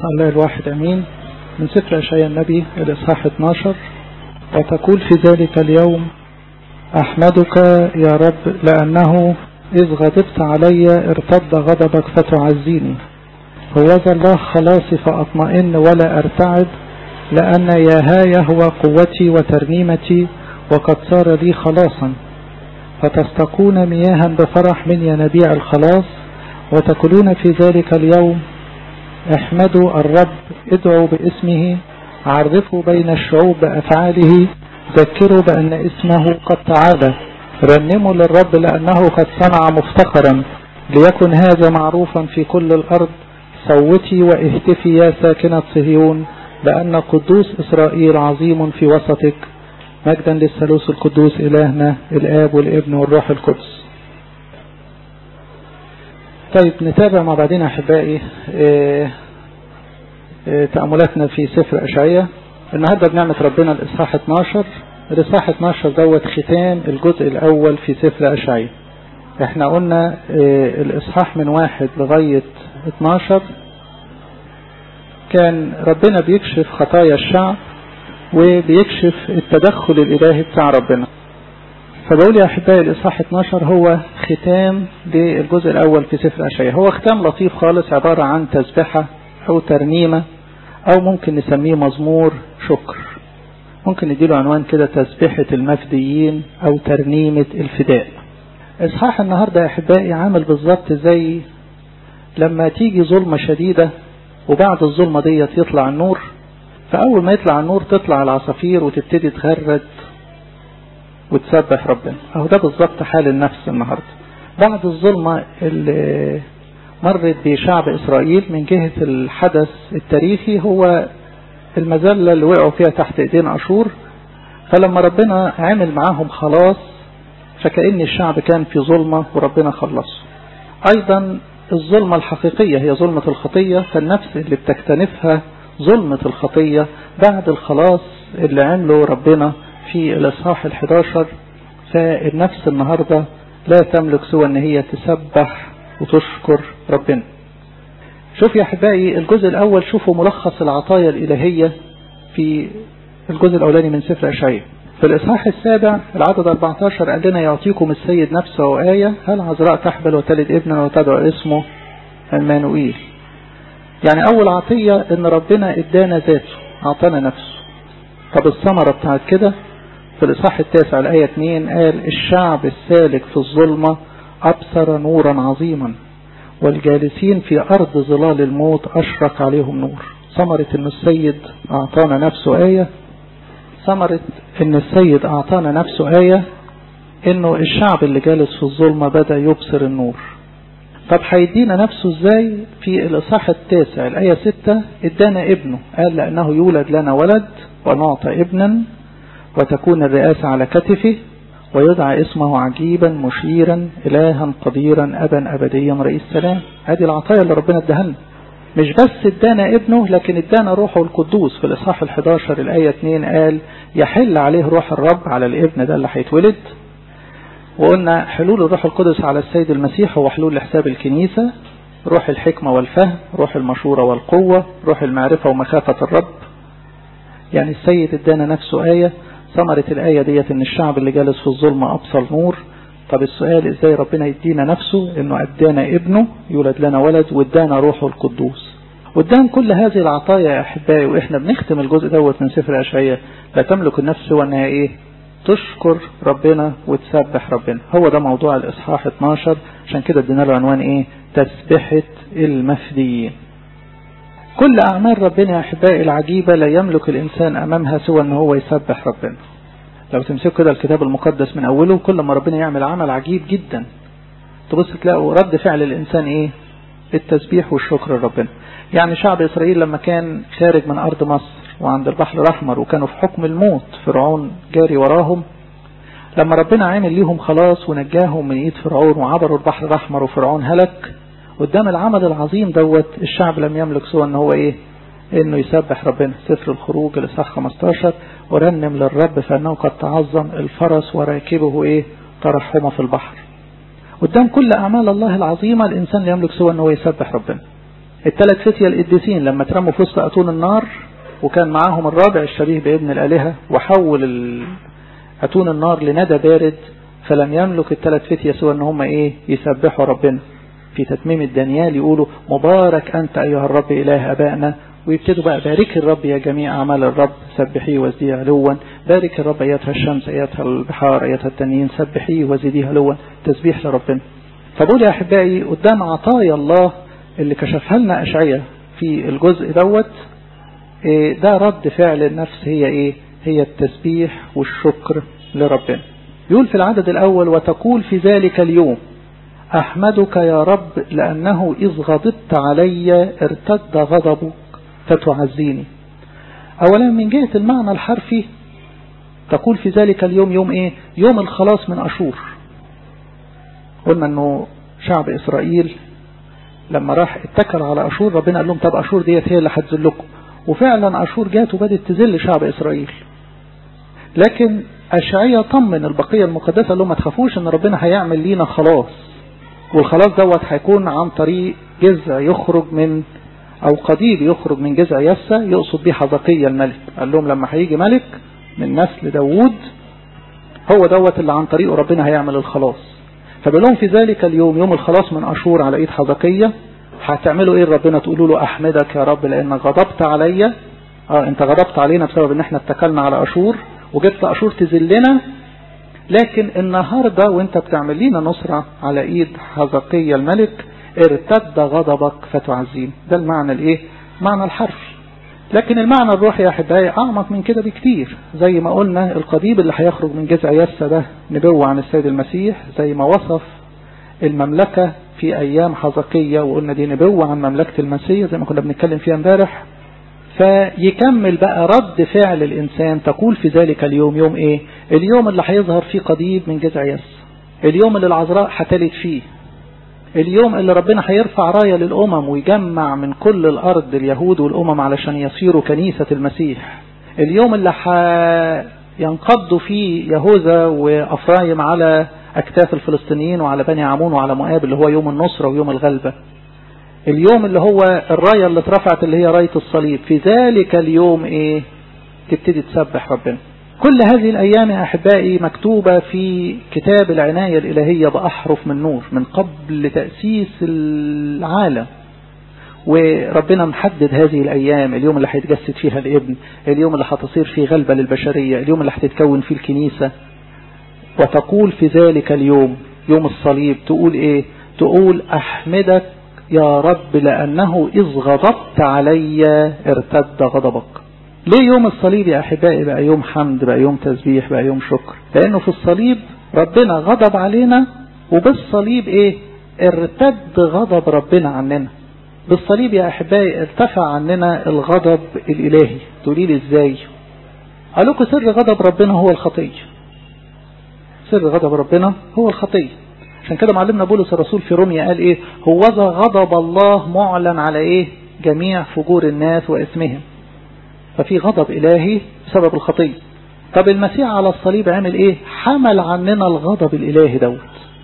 الله الواحد أمين من سفر أشعياء النبي الإصحاح 12 وتقول في ذلك اليوم أحمدك يا رب لأنه إذ غضبت علي ارتد غضبك فتعزيني هوذا الله خلاصي فأطمئن ولا أرتعد لأن ياهاي هو قوتي وترنيمتي وقد صار لي خلاصا فتستقون مياها بفرح من ينابيع الخلاص وتقولون في ذلك اليوم احمدوا الرب ادعوا باسمه عرفوا بين الشعوب بأفعاله ذكروا بأن اسمه قد تعالى رنموا للرب لأنه قد صنع مفتخرا ليكن هذا معروفا في كل الأرض صوتي واهتفي يا ساكنة صهيون لأن قدوس إسرائيل عظيم في وسطك مجدا للثالوث القدوس إلهنا الآب والابن والروح القدس طيب نتابع مع بعضين أحبائي اه اه تأملاتنا في سفر أشعية النهاردة بنعمة ربنا الإصحاح 12 الإصحاح 12 دوت ختام الجزء الأول في سفر أشعية احنا قلنا اه الإصحاح من واحد لغاية 12 كان ربنا بيكشف خطايا الشعب وبيكشف التدخل الإلهي بتاع ربنا فبقول يا أحبائي الإصحاح 12 هو ختام للجزء الأول في سفر أشعياء هو ختام لطيف خالص عبارة عن تسبحة أو ترنيمة أو ممكن نسميه مزمور شكر ممكن نديله عنوان كده تسبحة المفديين أو ترنيمة الفداء إصحاح النهاردة يا أحبائي عامل بالظبط زي لما تيجي ظلمة شديدة وبعد الظلمة ديت يطلع النور فأول ما يطلع النور تطلع العصافير وتبتدي تغرد وتسبح ربنا أهو ده بالظبط حال النفس النهاردة بعد الظلمة اللي مرت بشعب إسرائيل من جهة الحدث التاريخي هو المذلة اللي وقعوا فيها تحت ايدين أشور فلما ربنا عمل معاهم خلاص فكأن الشعب كان في ظلمة وربنا خلصه أيضا الظلمة الحقيقية هي ظلمة الخطية فالنفس اللي بتكتنفها ظلمة الخطية بعد الخلاص اللي عمله ربنا في الإصحاح الحداشر فالنفس النهاردة لا تملك سوى أن هي تسبح وتشكر ربنا شوف يا أحبائي الجزء الأول شوفوا ملخص العطايا الإلهية في الجزء الأولاني من سفر أشعياء في الإصحاح السابع العدد 14 قال لنا يعطيكم السيد نفسه آية هل عذراء تحبل وتلد ابنا وتدعو اسمه المانوئيل يعني أول عطية إن ربنا إدانا ذاته أعطانا نفسه طب الثمرة بتاعت كده في الإصحاح التاسع الآية 2 قال الشعب السالك في الظلمة أبصر نورا عظيما والجالسين في أرض ظلال الموت أشرق عليهم نور ثمرة إن السيد أعطانا نفسه آية ثمرة إن السيد أعطانا نفسه آية إنه الشعب اللي جالس في الظلمة بدأ يبصر النور طب هيدينا نفسه ازاي في الإصحاح التاسع الآية 6 ادانا ابنه قال لأنه يولد لنا ولد ونعطى ابنا وتكون الرئاسة على كتفه ويدعى اسمه عجيبا مشيرا إلها قديرا أبا أبديا رئيس سلام هذه العطايا اللي ربنا اداها لنا مش بس ادانا ابنه لكن ادانا روحه القدوس في الإصحاح ال11 الآية 2 قال يحل عليه روح الرب على الابن ده اللي هيتولد وقلنا حلول الروح القدس على السيد المسيح هو حلول لحساب الكنيسة روح الحكمة والفهم روح المشورة والقوة روح المعرفة ومخافة الرب يعني السيد ادانا نفسه آية ثمرة الآية ديت ان الشعب اللي جالس في الظلمة أبصر نور طب السؤال ازاي ربنا يدينا نفسه انه ادانا ابنه يولد لنا ولد وادانا روحه القدوس قدام كل هذه العطايا يا احبائي واحنا بنختم الجزء دوت من سفر اشعياء لا تملك النفس سوى انها ايه تشكر ربنا وتسبح ربنا هو ده موضوع الاصحاح 12 عشان كده ادينا له عنوان ايه تسبحة المفديين كل اعمال ربنا يا احبائي العجيبة لا يملك الانسان امامها سوى ان هو يسبح ربنا لو تمسكوا كده الكتاب المقدس من اوله كل ما ربنا يعمل عمل عجيب جدا تبص تلاقوا رد فعل الانسان ايه التسبيح والشكر لربنا يعني شعب اسرائيل لما كان خارج من ارض مصر وعند البحر الاحمر وكانوا في حكم الموت فرعون جاري وراهم لما ربنا عامل ليهم خلاص ونجاهم من ايد فرعون وعبروا البحر الاحمر وفرعون هلك قدام العمل العظيم دوت الشعب لم يملك سوى ان هو ايه انه يسبح ربنا سفر الخروج الاصحاح 15 ورنم للرب فانه قد تعظم الفرس وراكبه ايه ترحمه في البحر قدام كل اعمال الله العظيمه الانسان لا يملك سوى ان هو يسبح ربنا الثلاث فتية القديسين لما ترموا في وسط أتون النار وكان معاهم الرابع الشبيه بابن الآلهة وحول أتون النار لندى بارد فلم يملك الثلاث فتية سوى ان هم ايه يسبحوا ربنا في تتميم الدانيال يقولوا مبارك أنت أيها الرب إله أبائنا ويبتدوا بقى بارك الرب يا جميع أعمال الرب سبحيه وزديه علوا بارك الرب أيتها الشمس أيتها البحار أيتها التنين سبحيه وزديه علوا تسبيح لربنا فبقول يا أحبائي قدام عطايا الله اللي كشفها لنا أشعية في الجزء دوت ده رد فعل النفس هي إيه هي التسبيح والشكر لربنا يقول في العدد الأول وتقول في ذلك اليوم أحمدك يا رب لأنه إذ غضبت علي ارتد غضبك فتعزيني أولا من جهة المعنى الحرفي تقول في ذلك اليوم يوم إيه يوم الخلاص من أشور قلنا أنه شعب إسرائيل لما راح اتكل على أشور ربنا قال لهم طب أشور ديت هي اللي هتذلكم وفعلا أشور جات وبدت تذل شعب إسرائيل لكن أشعية طمن البقية المقدسة قال لهم ما تخافوش ان ربنا هيعمل لينا خلاص والخلاص دوت هيكون عن طريق جذع يخرج من او قضيب يخرج من جذع يسا يقصد بيه حزقية الملك قال لهم لما هيجي ملك من نسل داوود هو دوت اللي عن طريقه ربنا هيعمل الخلاص فبقول لهم في ذلك اليوم يوم الخلاص من أشور على ايد حزقية هتعملوا ايه ربنا تقولوا له احمدك يا رب لانك غضبت عليا اه انت غضبت علينا بسبب ان احنا اتكلنا على اشور وجبت أشور تذلنا لكن النهاردة وانت بتعمل لنا نصرة على ايد حزقية الملك ارتد غضبك فتعزين ده المعنى الايه معنى الحرفي لكن المعنى الروحي يا احبائي اعمق من كده بكتير زي ما قلنا القضيب اللي هيخرج من جذع يسا ده نبوة عن السيد المسيح زي ما وصف المملكة في ايام حزقية وقلنا دي نبوة عن مملكة المسيح زي ما كنا بنتكلم فيها امبارح فيكمل بقى رد فعل الإنسان تقول في ذلك اليوم يوم إيه اليوم اللي هيظهر فيه قضيب من جذع يس اليوم اللي العذراء هتلد فيه اليوم اللي ربنا هيرفع راية للأمم ويجمع من كل الأرض اليهود والأمم علشان يصيروا كنيسة المسيح اليوم اللي ينقضوا فيه يهوذا وأفرايم على أكتاف الفلسطينيين وعلى بني عمون وعلى مؤاب اللي هو يوم النصرة ويوم الغلبة اليوم اللي هو الراية اللي اترفعت اللي هي راية الصليب في ذلك اليوم ايه تبتدي تسبح ربنا كل هذه الأيام يا أحبائي مكتوبة في كتاب العناية الإلهية بأحرف من نور من قبل تأسيس العالم وربنا محدد هذه الأيام اليوم اللي هيتجسد فيها الابن اليوم اللي هتصير فيه غلبة للبشرية اليوم اللي هتتكون فيه الكنيسة وتقول في ذلك اليوم يوم الصليب تقول ايه تقول أحمدك يا رب لأنه إذ غضبت علي ارتد غضبك ليه يوم الصليب يا أحبائي بقى يوم حمد بقى يوم تسبيح بقى يوم شكر لأنه في الصليب ربنا غضب علينا وبالصليب إيه ارتد غضب ربنا عننا بالصليب يا أحبائي ارتفع عننا الغضب الإلهي تقولي لي إزاي قال لكم سر غضب ربنا هو الخطية سر غضب ربنا هو الخطية عشان كده معلمنا بولس الرسول في روميا قال ايه هوذا غضب الله معلن على ايه جميع فجور الناس واسمهم ففي غضب الهي بسبب الخطية طب المسيح على الصليب عمل ايه حمل عننا الغضب الالهي دوت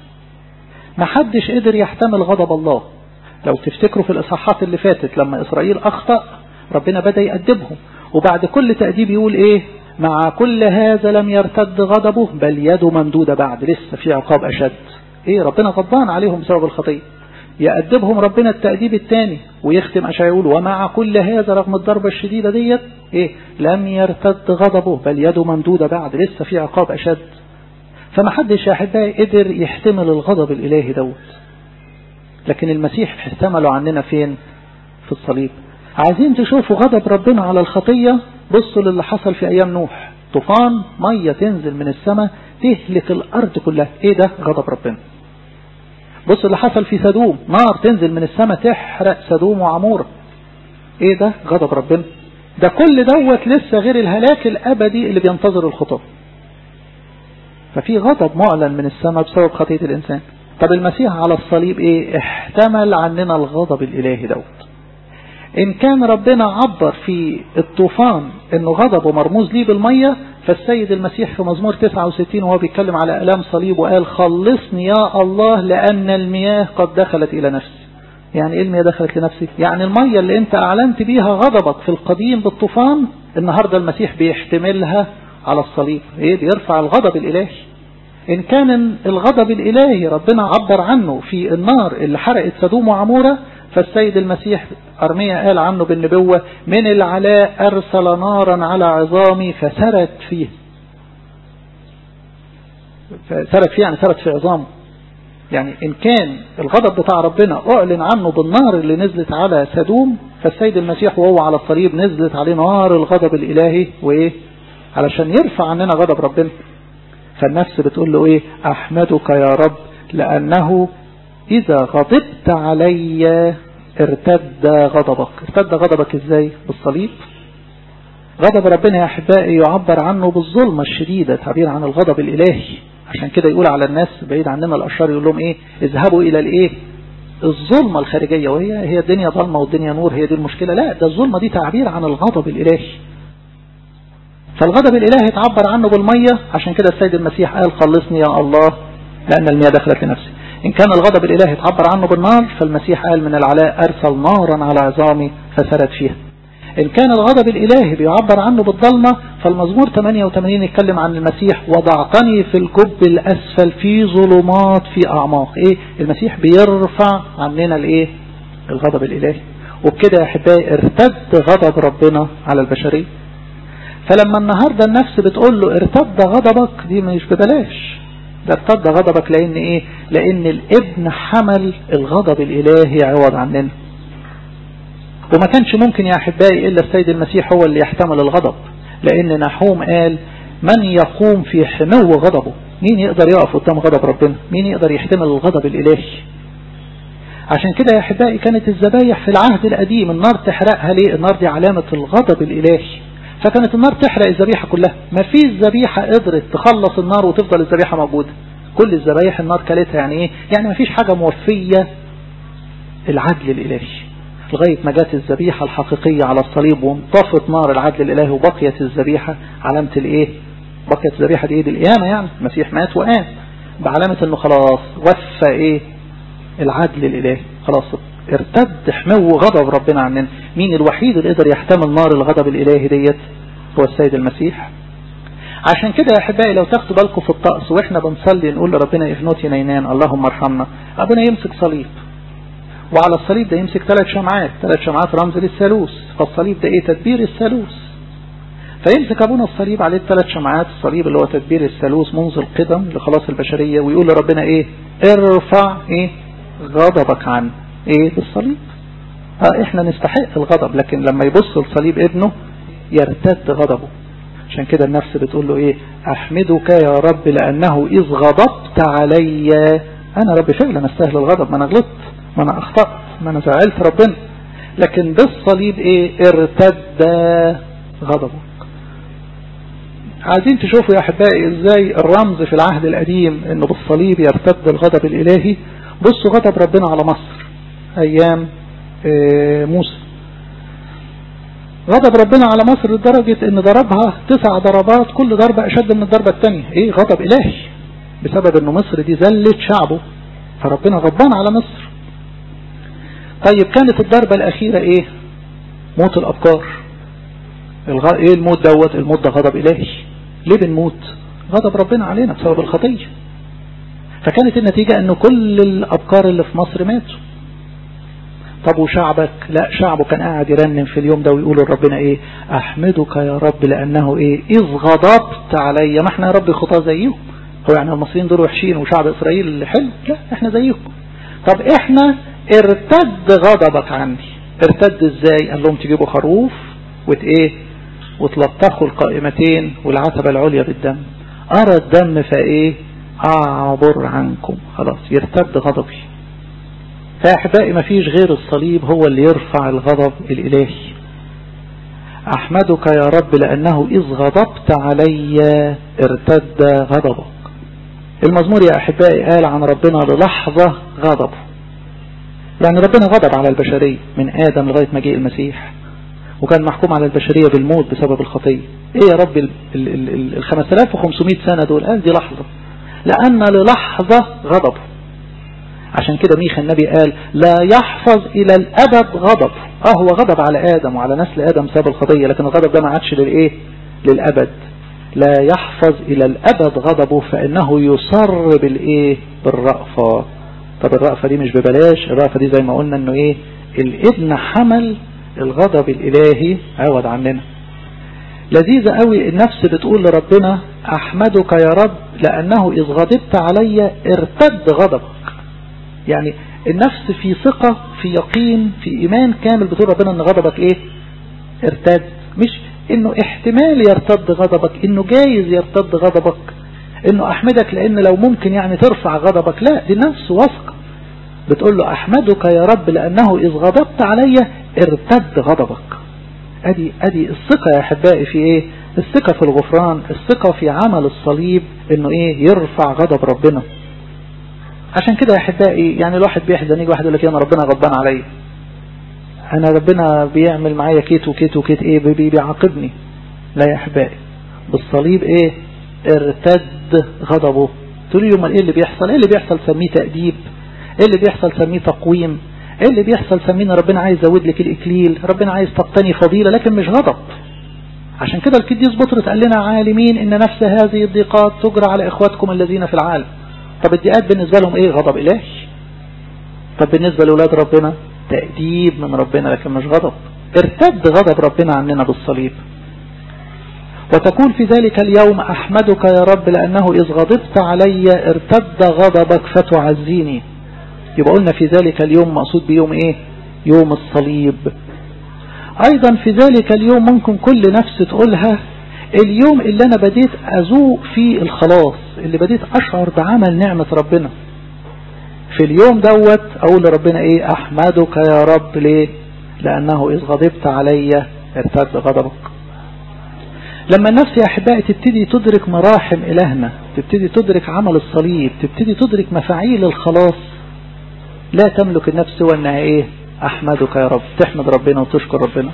ما حدش قدر يحتمل غضب الله لو تفتكروا في الاصحاحات اللي فاتت لما اسرائيل اخطأ ربنا بدأ يأدبهم وبعد كل تأديب يقول ايه مع كل هذا لم يرتد غضبه بل يده ممدودة بعد لسه في عقاب أشد ايه ربنا غضبان عليهم بسبب الخطية يأدبهم ربنا التأديب الثاني ويختم أشعياء يقول ومع كل هذا رغم الضربة الشديدة ديت ايه لم يرتد غضبه بل يده ممدودة بعد لسه في عقاب أشد فما حدش يا أحبائي قدر يحتمل الغضب الإلهي دوت لكن المسيح احتمله عننا فين في الصليب عايزين تشوفوا غضب ربنا على الخطية بصوا للي حصل في أيام نوح طوفان مية تنزل من السماء تهلك الأرض كلها ايه ده غضب ربنا بص اللي حصل في سدوم نار تنزل من السماء تحرق سدوم وعمورة ايه ده غضب ربنا ده كل دوت لسه غير الهلاك الأبدي اللي بينتظر الخطاب ففي غضب معلن من السماء بسبب خطية الإنسان طب المسيح على الصليب ايه احتمل عننا الغضب الإلهي دوت إن كان ربنا عبر في الطوفان إنه غضبه مرموز ليه بالمية فالسيد المسيح في مزمور 69 وهو بيتكلم على ألام صليب وقال خلصني يا الله لأن المياه قد دخلت إلى نفسي يعني ايه المية دخلت لنفسي يعني المية اللي انت اعلنت بيها غضبك في القديم بالطوفان النهاردة المسيح بيحتملها على الصليب ايه بيرفع الغضب الالهي ان كان الغضب الالهي ربنا عبر عنه في النار اللي حرقت سدوم وعمورة فالسيد المسيح أرميا قال عنه بالنبوة من العلاء أرسل نارا على عظامي فسرت فيه سرت فيه يعني سرت في عظامه يعني إن كان الغضب بتاع ربنا أعلن عنه بالنار اللي نزلت على سدوم فالسيد المسيح وهو على الصليب نزلت عليه نار الغضب الإلهي وإيه علشان يرفع عننا غضب ربنا فالنفس بتقول له إيه أحمدك يا رب لأنه إذا غضبت علي ارتد غضبك ارتد غضبك ازاي بالصليب غضب ربنا يا أحبائي يعبر عنه بالظلمة الشديدة تعبير عن الغضب الإلهي عشان كده يقول على الناس بعيد عننا الأشرار يقول لهم إيه اذهبوا إلى الإيه الظلمة الخارجية وهي هي الدنيا ظلمة والدنيا نور هي دي المشكلة لا ده الظلمة دي تعبير عن الغضب الإلهي فالغضب الإلهي تعبر عنه بالمية عشان كده السيد المسيح قال خلصني يا الله لأن المياه دخلت لنفسي إن كان الغضب الإلهي تعبر عنه بالنار فالمسيح قال من العلاء أرسل نارا على عظامي فسرت فيها إن كان الغضب الإلهي بيعبر عنه بالضلمة فالمزمور 88 يتكلم عن المسيح وضعتني في الجب الأسفل في ظلمات في أعماق إيه المسيح بيرفع عننا الإيه الغضب الإلهي وبكده يا أحبائي ارتد غضب ربنا على البشرية فلما النهاردة النفس بتقول له ارتد غضبك دي مش ببلاش ده ارتد غضبك لأن إيه لأن الابن حمل الغضب الإلهي عوض عننا وما كانش ممكن يا أحبائي إلا السيد المسيح هو اللي يحتمل الغضب لأن نحوم قال من يقوم في حمو غضبه مين يقدر يقف قدام غضب ربنا مين يقدر يحتمل الغضب الإلهي عشان كده يا أحبائي كانت الذبايح في العهد القديم النار تحرقها ليه النار دي علامة الغضب الإلهي فكانت النار تحرق الذبيحة كلها ما فيش ذبيحة قدرت تخلص النار وتفضل الذبيحة موجودة كل الذبايح النار كلتها يعني ايه يعني ما فيش حاجة موفية العدل الإلهي لغاية ما جت الذبيحة الحقيقية على الصليب وانطفت نار العدل الإلهي وبقيت الذبيحة علامة الايه بقيت الذبيحة دي ايه دي القيامة يعني المسيح مات وقام بعلامة انه خلاص وفى ايه العدل الإلهي خلاص ارتد حمو غضب ربنا عننا مين الوحيد اللي قدر يحتمل نار الغضب الإلهي ديت هو السيد المسيح عشان كده يا أحبائي لو تاخدوا بالكم في الطقس وإحنا بنصلي نقول لربنا إفنوتي نينان اللهم ارحمنا أبونا يمسك صليب وعلى الصليب ده يمسك ثلاث شمعات ثلاث شمعات رمز للثالوث فالصليب ده ايه تدبير الثالوث فيمسك ابونا الصليب عليه ثلاث شمعات الصليب اللي هو تدبير الثالوث منذ القدم لخلاص البشرية ويقول لربنا ايه ارفع ايه غضبك عن ايه بالصليب اه احنا نستحق الغضب لكن لما يبص لصليب ابنه يرتد غضبه عشان كده النفس بتقول له ايه احمدك يا رب لانه اذ غضبت علي انا رب فعلا استاهل الغضب ما انا غلطت ما انا اخطأت ما انا زعلت ربنا لكن بالصليب ايه ارتد غضبك عايزين تشوفوا يا احبائي ازاي الرمز في العهد القديم انه بالصليب يرتد الغضب الالهي بصوا غضب ربنا على مصر ايام اه موسى غضب ربنا على مصر لدرجة ان ضربها تسع ضربات كل ضربة اشد من الضربة الثانية ايه غضب الهي بسبب انه مصر دي ذلت شعبه فربنا غضبان على مصر طيب كانت الضربة الأخيرة إيه موت الأبكار الغ... إيه الموت دوت الموت ده غضب إلهي ليه بنموت غضب ربنا علينا بسبب الخطية فكانت النتيجة أنه كل الأبكار اللي في مصر ماتوا طب وشعبك لا شعبه كان قاعد يرنم في اليوم ده ويقول لربنا ايه احمدك يا رب لانه ايه اذ غضبت علي ما احنا يا رب خطاه زيهم هو يعني المصريين دول وحشين وشعب اسرائيل اللي حلو لا احنا زيهم طب احنا ارتد غضبك عني ارتد ازاي قال لهم تجيبوا خروف وت ايه وتلطخوا القائمتين والعتبة العليا بالدم ارى الدم فايه اعبر عنكم خلاص يرتد غضبي فاحبائي ما فيش غير الصليب هو اللي يرفع الغضب الالهي احمدك يا رب لانه اذ غضبت علي ارتد غضبك المزمور يا احبائي قال عن ربنا للحظة غضبه يعني ربنا غضب على البشرية من آدم لغاية ما جه المسيح وكان محكوم على البشرية بالموت بسبب الخطية ايه يا رب ال ال ال ال 5500 سنة دول قال دي لحظة لأن للحظة غضب عشان كده ميخا النبي قال لا يحفظ الى الابد غضب اه هو غضب على ادم وعلى نسل ادم بسبب الخطيه لكن الغضب ده ما عادش للايه للابد لا يحفظ الى الابد غضبه فانه يصر بالايه بالرأفة طب الرأفة دي مش ببلاش الرأفة دي زي ما قلنا انه ايه الابن حمل الغضب الالهي عوض عننا لذيذة قوي النفس بتقول لربنا احمدك يا رب لانه اذ غضبت علي ارتد غضبك يعني النفس في ثقة في يقين في ايمان كامل بتقول ربنا ان غضبك ايه ارتد مش انه احتمال يرتد غضبك انه جايز يرتد غضبك انه احمدك لان لو ممكن يعني ترفع غضبك لا دي نفس واثقة بتقول له احمدك يا رب لانه اذ غضبت علي ارتد غضبك ادي ادي الثقة يا احبائي في ايه الثقة في الغفران الثقة في عمل الصليب انه ايه يرفع غضب ربنا عشان كده يا احبائي يعني الواحد بيحزن يجي واحد يقول لك انا ربنا غضبان عليا انا ربنا بيعمل معايا كيت وكيت وكيت ايه بي بيعاقبني لا يا احبائي بالصليب ايه ارتد غضبه تقول لي امال ايه اللي بيحصل ايه اللي بيحصل سميه تأديب ايه اللي بيحصل سميه تقويم ايه اللي بيحصل سمينا ربنا عايز يزود لك الاكليل ربنا عايز تقتني فضيلة لكن مش غضب عشان كده القديس بطرس قال لنا عالمين ان نفس هذه الضيقات تجرى على اخواتكم الذين في العالم طب الضيقات بالنسبة لهم ايه غضب الهي طب بالنسبة لأولاد ربنا تأديب من ربنا لكن مش غضب ارتد غضب ربنا عننا بالصليب وتقول في ذلك اليوم أحمدك يا رب لأنه إذ غضبت علي ارتد غضبك فتعزيني يبقى قلنا في ذلك اليوم مقصود بيوم ايه يوم الصليب ايضا في ذلك اليوم ممكن كل نفس تقولها اليوم اللي انا بديت ازوق فيه الخلاص اللي بديت اشعر بعمل نعمة ربنا في اليوم دوت اقول لربنا ايه احمدك يا رب ليه لانه اذ غضبت علي ارتد غضبك لما النفس يا احبائي تبتدي تدرك مراحم الهنا تبتدي تدرك عمل الصليب تبتدي تدرك مفاعيل الخلاص لا تملك النفس سوى انها ايه احمدك يا رب تحمد ربنا وتشكر ربنا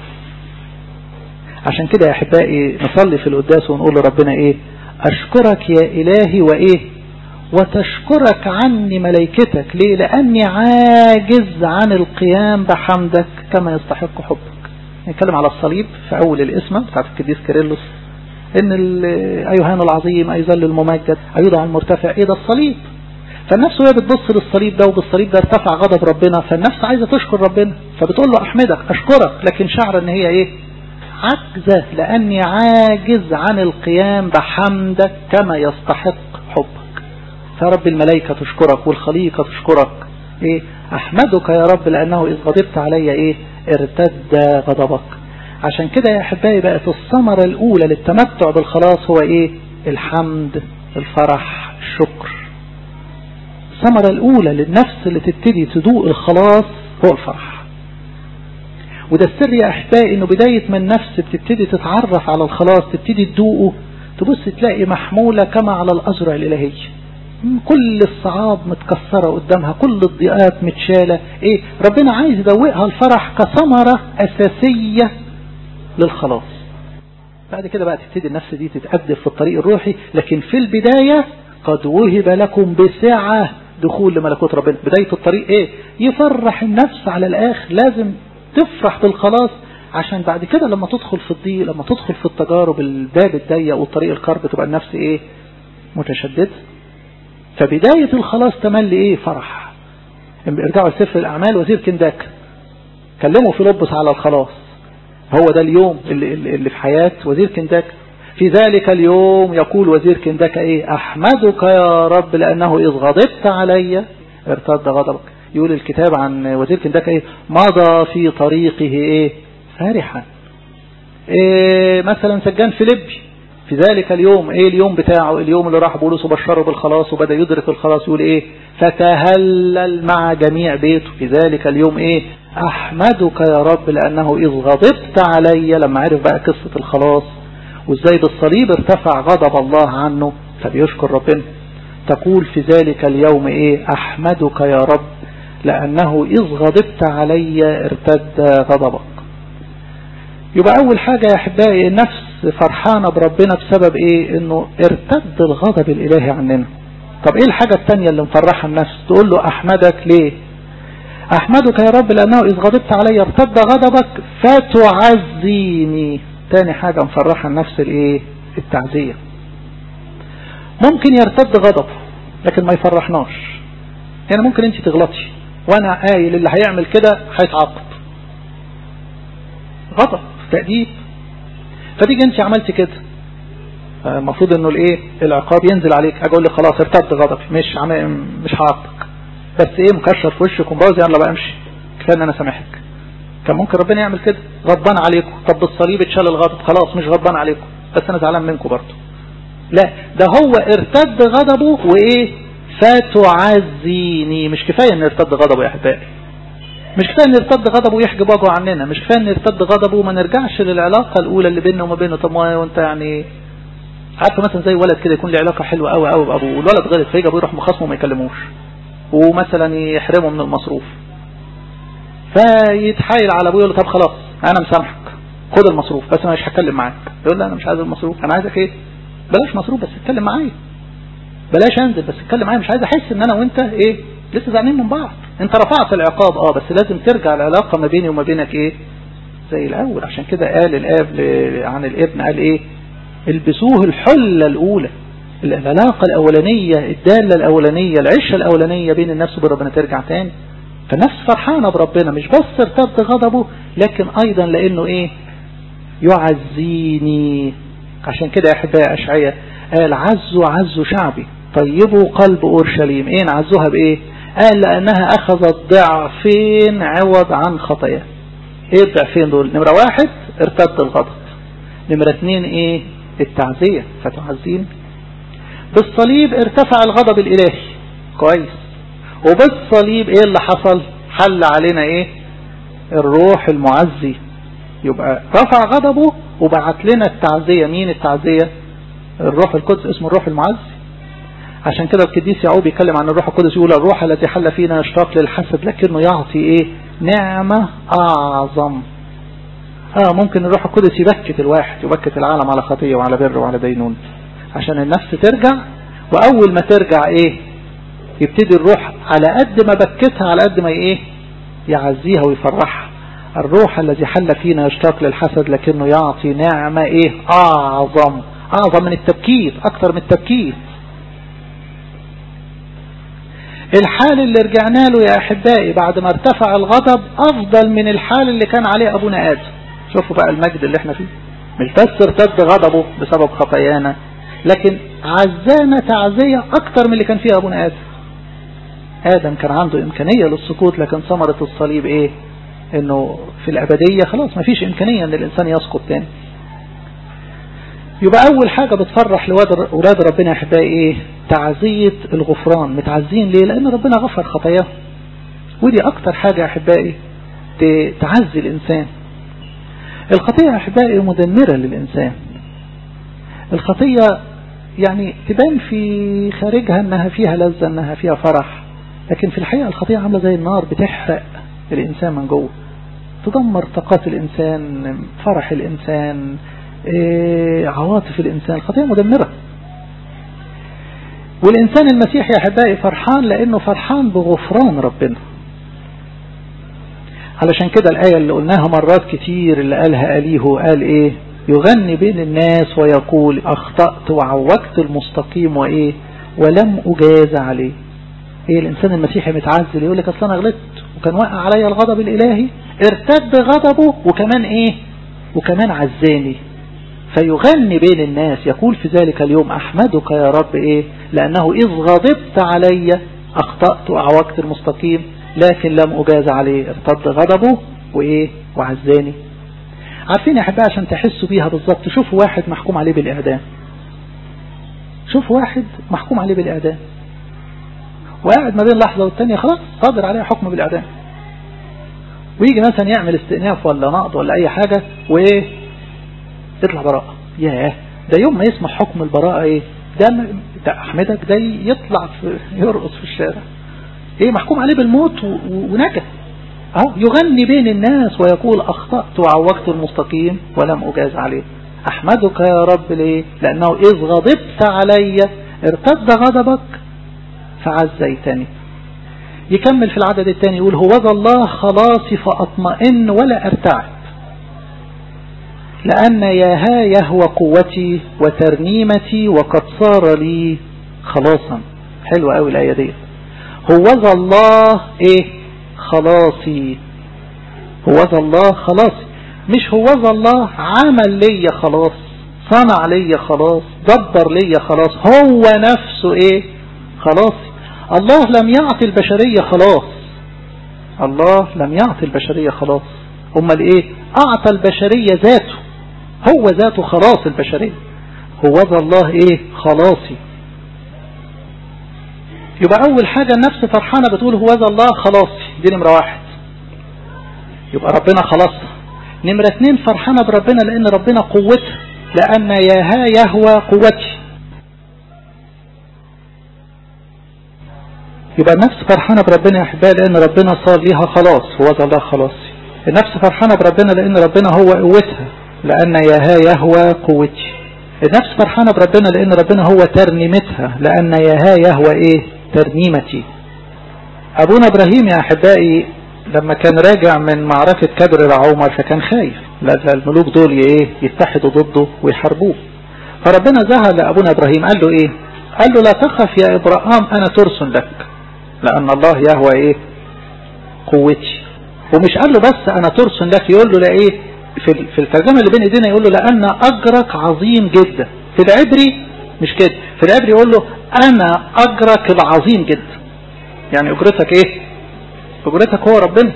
عشان كده يا احبائي نصلي في القداس ونقول لربنا ايه اشكرك يا الهي وايه وتشكرك عني ملائكتك ليه لاني عاجز عن القيام بحمدك كما يستحق حبك نتكلم على الصليب في اول الاسم بتاعت القديس كيرلس ان ايوهان العظيم ايظل الممجد ايضا المرتفع ايه ده الصليب فالنفس وهي بتبص للصليب ده وبالصليب ده ارتفع غضب ربنا فالنفس عايزة تشكر ربنا فبتقول له احمدك اشكرك لكن شعر ان هي ايه عجزة لاني عاجز عن القيام بحمدك كما يستحق حبك فرب الملائكة تشكرك والخليقة تشكرك ايه احمدك يا رب لانه اذ غضبت علي ايه ارتد غضبك عشان كده يا احبائي بقت الثمرة الاولى للتمتع بالخلاص هو ايه الحمد الفرح الشكر الثمرة الأولى للنفس اللي تبتدي تدوق الخلاص هو الفرح وده السر يا أحبائي إنه بداية ما النفس بتبتدي تتعرف على الخلاص تبتدي تدوقه تبص تلاقي محمولة كما على الأزرع الإلهي كل الصعاب متكسرة قدامها كل الضيقات متشالة إيه ربنا عايز يدوقها الفرح كثمرة أساسية للخلاص بعد كده بقى تبتدي النفس دي تتأدب في الطريق الروحي لكن في البداية قد وهب لكم بسعة دخول لملكوت ربنا بداية الطريق ايه يفرح النفس على الاخر لازم تفرح بالخلاص عشان بعد كده لما تدخل في الضيق لما تدخل في التجارب الباب الضيق والطريق الكرب تبقى النفس ايه متشددة فبداية الخلاص تملي ايه فرح ارجعوا لسفر الاعمال وزير كنداك كلموا فيلبس على الخلاص هو ده اليوم اللي, اللي في حياة وزير كنداك في ذلك اليوم يقول وزير كندك ايه احمدك يا رب لانه اذ غضبت علي ارتد غضبك يقول الكتاب عن وزير كندك ايه مضى في طريقه ايه فرحا إيه مثلا سجان فيليبي في ذلك اليوم ايه اليوم بتاعه اليوم اللي راح بولس وبشره بالخلاص وبدأ يدرك الخلاص يقول ايه فتهلل مع جميع بيته في ذلك اليوم ايه احمدك يا رب لانه اذ غضبت علي لما عرف بقى قصة الخلاص وازاي بالصليب ارتفع غضب الله عنه فبيشكر ربنا تقول في ذلك اليوم ايه احمدك يا رب لانه اذ غضبت علي ارتد غضبك يبقى اول حاجة يا احبائي النفس فرحانة بربنا بسبب ايه انه ارتد الغضب الالهي عننا طب ايه الحاجة التانية اللي مفرحة النفس تقول له احمدك ليه احمدك يا رب لانه اذ غضبت علي ارتد غضبك فتعزيني تاني حاجة مفرحة النفس الايه التعزية ممكن يرتد غضبه لكن ما يفرحناش يعني ممكن انت تغلطي وانا قايل اللي هيعمل كده هيتعاقب غضب تأديب فتيجي انت عملتي كده المفروض انه الايه العقاب ينزل عليك اقول لك خلاص ارتد غضبي مش عم... مش هعاقبك بس ايه مكشر في وشك ومبوظ يلا بقى امشي كفايه ان انا سامحك كان ممكن ربنا يعمل كده غضبان عليكم طب بالصليب اتشال الغضب خلاص مش غضبان عليكم بس انا زعلان منكم برضه لا ده هو ارتد غضبه وايه فتعزيني مش كفايه ان ارتد غضبه يا احبائي مش كفايه ان ارتد غضبه يحجب وجهه عننا مش كفايه ان ارتد غضبه وما نرجعش للعلاقه الاولى اللي بيننا وما بينه طب وانت يعني عارفه مثلا زي ولد كده يكون له علاقه حلوه قوي قوي بابوه والولد غلط فيجي ابوه يروح مخاصمه وما يكلموش ومثلا يحرمه من المصروف فيتحايل على ابوه يقول له طب خلاص انا مسامحك خد المصروف بس انا مش هتكلم معاك يقول له انا مش عايز المصروف انا عايزك ايه بلاش مصروف بس اتكلم معايا بلاش انزل بس اتكلم معايا مش عايز احس ان انا وانت ايه لسه زعلانين من بعض انت رفعت العقاب اه بس لازم ترجع العلاقه ما بيني وما بينك ايه زي الاول عشان كده قال الاب عن الابن قال ايه البسوه الحله الاولى العلاقه الاولانيه الداله الاولانيه العشه الاولانيه بين النفس وبين ربنا ترجع تاني فالنفس فرحانه بربنا مش بس ارتد غضبه لكن ايضا لانه ايه يعزيني عشان كده يا احبائي اشعياء قال عزوا عزوا شعبي طيبوا قلب اورشليم ايه نعزوها بايه قال لانها اخذت ضعفين عوض عن خطايا ايه الضعفين دول نمرة واحد ارتد الغضب نمرة اتنين ايه التعزية فتعزين بالصليب ارتفع الغضب الالهي كويس وبالصليب ايه اللي حصل حل علينا ايه الروح المعزي يبقى رفع غضبه وبعت لنا التعزية مين التعزية الروح القدس اسمه الروح المعزي عشان كده القديس يعقوب بيتكلم عن الروح القدس يقول الروح الذي حل فينا يشتاق للحسد لكنه يعطي ايه نعمة اعظم اه ممكن الروح القدس يبكت الواحد يبكت العالم على خطية وعلى بر وعلى دينون عشان النفس ترجع واول ما ترجع ايه يبتدي الروح على قد ما بكتها على قد ما ايه يعزيها ويفرحها الروح الذي حل فينا يشتاق للحسد لكنه يعطي نعمة ايه اعظم اعظم من التبكيت اكتر من التبكيت الحال اللي رجعنا له يا احبائي بعد ما ارتفع الغضب افضل من الحال اللي كان عليه ابونا ادم شوفوا بقى المجد اللي احنا فيه مش بس ارتد غضبه بسبب خطايانا لكن عزانا تعزية اكتر من اللي كان فيها ابونا ادم ادم كان عنده امكانية للسقوط لكن ثمرة الصليب ايه انه في الابدية خلاص ما فيش امكانية ان الانسان يسقط تاني يبقى اول حاجة بتفرح لولاد ربنا يا احبائي ايه تعزية الغفران متعزين ليه لان ربنا غفر خطاياه ودي اكتر حاجة يا احبائي تعزي الانسان الخطية يا احبائي مدمرة للانسان الخطية يعني تبان في خارجها انها فيها لذة انها فيها فرح لكن في الحقيقة الخطية عاملة زي النار بتحرق الانسان من جوه تدمر طاقات الانسان فرح الانسان إيه عواطف الانسان الخطية مدمرة والإنسان المسيحي يا أحبائي فرحان لأنه فرحان بغفران ربنا علشان كده الآية اللي قلناها مرات كتير اللي قالها أليه قال إيه يغني بين الناس ويقول أخطأت وعوجت المستقيم وإيه ولم أجاز عليه إيه الإنسان المسيحي متعزل يقول لك أصلا أنا غلطت وكان وقع عليا الغضب الإلهي ارتد غضبه وكمان إيه وكمان عزاني فيغني بين الناس يقول في ذلك اليوم أحمدك يا رب إيه لأنه إذ غضبت علي أخطأت وأعوجت المستقيم لكن لم أجاز عليه ارتد غضبه وإيه وعزاني عارفين يا أحبائي عشان تحسوا بيها بالظبط شوفوا واحد محكوم عليه بالإعدام شوفوا واحد محكوم عليه بالإعدام وقاعد ما بين لحظة والتانية خلاص صادر عليه حكم بالإعدام ويجي مثلا يعمل استئناف ولا نقض ولا أي حاجة وإيه يطلع براءة ياه ده يوم ما يسمع حكم البراءة ايه ده, ده احمدك ده يطلع في يرقص في الشارع ايه محكوم عليه بالموت ونجا اهو يغني بين الناس ويقول اخطأت وعوجت المستقيم ولم اجاز عليه احمدك يا رب ليه لانه اذ غضبت علي ارتد غضبك فعزيتني يكمل في العدد الثاني يقول هو ذا الله خلاصي فأطمئن ولا أرتعب لأن ياها يهوى قوتي وترنيمتي وقد صار لي خلاصا حلوة قوي الآية دي هو ذا الله ايه خلاصي هو ذا الله خلاصي مش هو ذا الله عمل لي خلاص صنع لي خلاص دبر لي خلاص هو نفسه ايه خلاصي الله لم يعطي البشرية خلاص الله لم يعطي البشرية خلاص امال ايه اعطى البشرية ذاته هو ذاته خلاص البشرية هو ذا الله ايه خلاصي يبقى اول حاجة النفس فرحانة بتقول هو ذا الله خلاصي دي نمرة واحد يبقى ربنا خلاص نمرة اتنين فرحانة بربنا لان ربنا قوتها لان ياها يهوى قوتي يبقى النفس فرحانة بربنا يا احبائي لان ربنا صار ليها خلاص هو ذا الله خلاصي النفس فرحانة بربنا لان ربنا هو قوتها لان ياها يهوى قوتي النفس فرحانة بربنا لان ربنا هو ترنيمتها لان ياها يهوى ايه ترنيمتي ابونا ابراهيم يا احبائي لما كان راجع من معركة كدر العمر فكان خايف لأن الملوك دول ايه يتحدوا ضده ويحاربوه فربنا ظهر لأبونا إبراهيم قال له ايه قال له لا تخف يا إبراهيم أنا ترس لك لأن الله يهوى ايه قوتي ومش قال له بس أنا ترس لك يقول له لا ايه في في الترجمة اللي بين ايدينا يقول له لأن أجرك عظيم جدا في العبري مش كده في العبري يقول له أنا أجرك العظيم جدا يعني أجرتك ايه أجرتك هو ربنا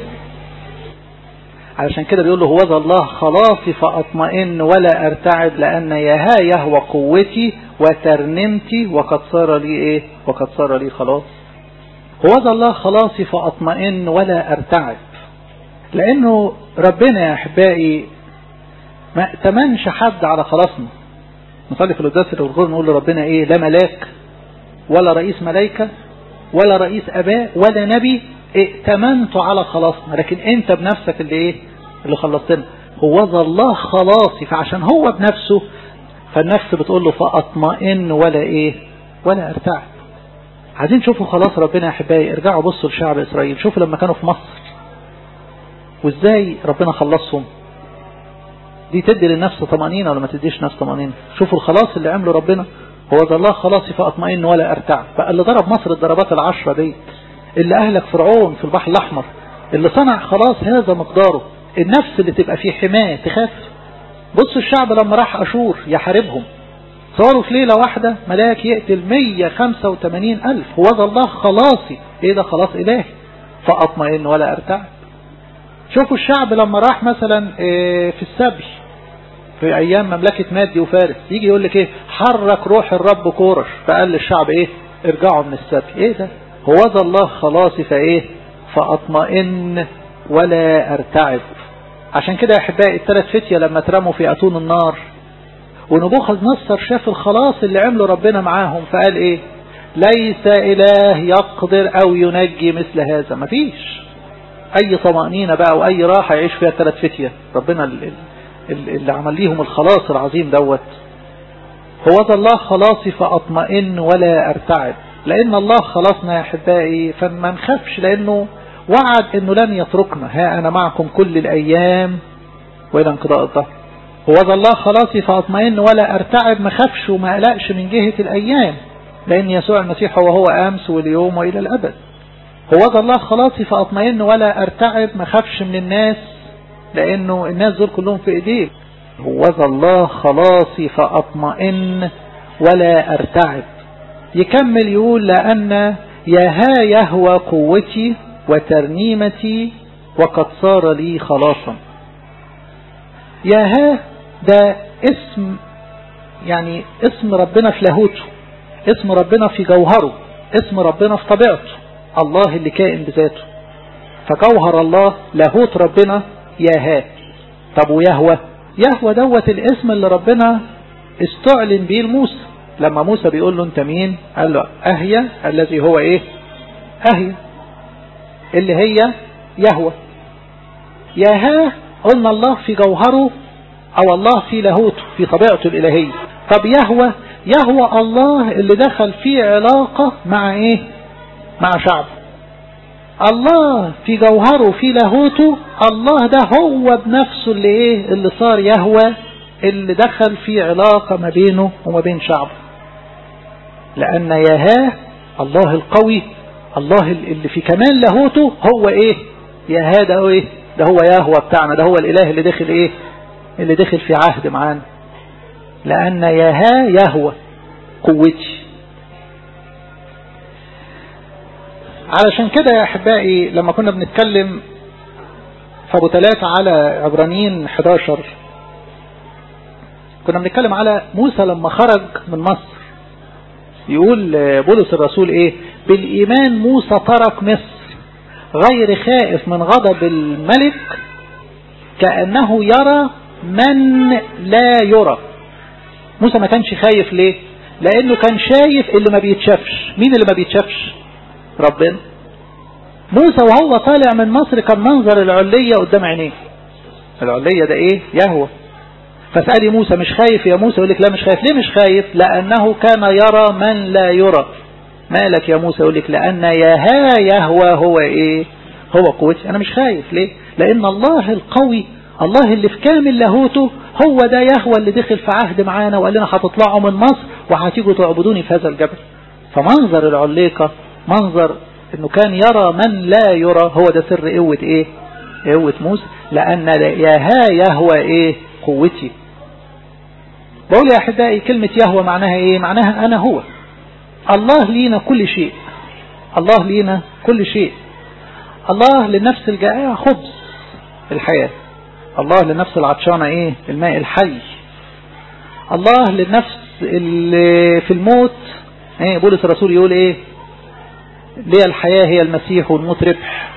علشان كده بيقول له هو ذا الله خلاصي فأطمئن ولا أرتعب لأن يها يهوى قوتي وترنمتي وقد صار لي إيه وقد صار لي خلاص هو ذا الله خلاصي فأطمئن ولا أرتعب لأنه ربنا يا أحبائي ما ائتمنش حد على خلاصنا نصلي في القداس الغرور نقول لربنا إيه لا ملاك ولا رئيس ملايكة ولا رئيس أباء ولا نبي ائتمنت على خلاصنا لكن انت بنفسك اللي ايه اللي خلصتنا هو ذا الله خلاصي فعشان هو بنفسه فالنفس بتقول له فاطمئن ولا ايه ولا ارتعب عايزين تشوفوا خلاص ربنا يا احبائي ارجعوا بصوا لشعب اسرائيل شوفوا لما كانوا في مصر وازاي ربنا خلصهم دي تدي للنفس طمأنينة ولا ما تديش نفس طمأنينة شوفوا الخلاص اللي عمله ربنا هو ذا الله خلاصي فاطمئن ولا ارتعب بقى اللي ضرب مصر الضربات العشرة دي اللي أهلك فرعون في البحر الأحمر اللي صنع خلاص هذا مقداره النفس اللي تبقى في حماية تخاف بصوا الشعب لما راح أشور يحاربهم صاروا في ليلة واحدة ملاك يقتل 185 ألف هو ذا الله خلاصي ايه ده خلاص إلهي فأطمئن ولا أرتعب شوفوا الشعب لما راح مثلا في السبي في أيام مملكة مادي وفارس يجي يقول لك ايه حرك روح الرب كورش فقال للشعب ايه ارجعوا من السبي ايه ده هو ذا الله خلاصي فايه فاطمئن ولا ارتعب عشان كده يا احبائي الثلاث فتية لما اترموا في اتون النار ونبوخذ نصر شاف الخلاص اللي عمله ربنا معاهم فقال ايه ليس اله يقدر او ينجي مثل هذا مفيش اي طمأنينة بقى واي راحة يعيش فيها الثلاث فتية ربنا اللي, اللي عمل ليهم الخلاص العظيم دوت هو ذا الله خلاصي فاطمئن ولا ارتعب لأن الله خلصنا يا أحبائي فما نخافش لأنه وعد أنه لن يتركنا ها أنا معكم كل الأيام وإلى انقضاء الظهر هو ذا الله خلاصي فأطمئن ولا أرتعب ما خافش وما أقلقش من جهة الأيام لأن يسوع المسيح هو هو أمس واليوم وإلى الأبد هو ذا الله خلاصي فأطمئن ولا أرتعب ما خافش من الناس لأنه الناس دول كلهم في إيديه هو ذا الله خلاصي فأطمئن ولا أرتعب يكمل يقول لأن ياها يهوى قوتي وترنيمتي وقد صار لي خلاصا ياها ده اسم يعني اسم ربنا في لاهوته اسم ربنا في جوهره اسم ربنا في طبيعته الله اللي كائن بذاته فجوهر الله لاهوت ربنا ياها طب ويهوى يهوى دوت الاسم اللي ربنا استعلن به لموسى لما موسى بيقول له انت مين قال له اهيا الذي هو ايه اهيا اللي هي يهوى ياها قلنا الله في جوهره او الله في لاهوته في طبيعته الالهية طب يهوى يهوى الله اللي دخل في علاقة مع ايه مع شعب الله في جوهره في لاهوته الله ده هو بنفسه اللي ايه اللي صار يهوى اللي دخل في علاقة ما بينه وما بين شعبه لأن يهاه الله القوي الله اللي في كمال لاهوته هو ايه يهاه ده هو ايه ده هو يهوى بتاعنا ده هو الاله اللي دخل ايه اللي دخل في عهد معانا لأن يهاه يهوى قوتي علشان كده يا أحبائي لما كنا بنتكلم في أبو ثلاثة على عبرانيين 11 كنا بنتكلم على موسى لما خرج من مصر يقول بولس الرسول ايه بالإيمان موسى ترك مصر غير خائف من غضب الملك كأنه يرى من لا يرى موسى ما كانش خايف ليه لأنه كان شايف اللي ما بيتشافش مين اللي ما بيتشافش ربنا موسى وهو طالع من مصر كان منظر العلية قدام عينيه العلية ده ايه يهوى فسألي موسى مش خايف يا موسى يقول لك لا مش خايف ليه مش خايف لأنه كان يرى من لا يرى مالك يا موسى يقول لك لأن يها يهوى هو ايه هو قوتي انا مش خايف ليه لأن الله القوي الله اللي في كامل لاهوته هو ده يهوى اللي دخل في عهد معانا وقال لنا هتطلعوا من مصر وهتيجوا تعبدوني في هذا الجبل فمنظر العليقة منظر انه كان يرى من لا يرى هو ده سر قوة ايه قوة موسى لان ياها يهوى ايه قوتي بقول يا احبائي كلمة يهوى معناها ايه معناها انا هو الله لينا كل شيء الله لينا كل شيء الله للنفس الجائعة خبز الحياة الله للنفس العطشانة ايه الماء الحي الله للنفس اللي في الموت ايه بولس الرسول يقول ايه ليه الحياة هي المسيح والموت ربح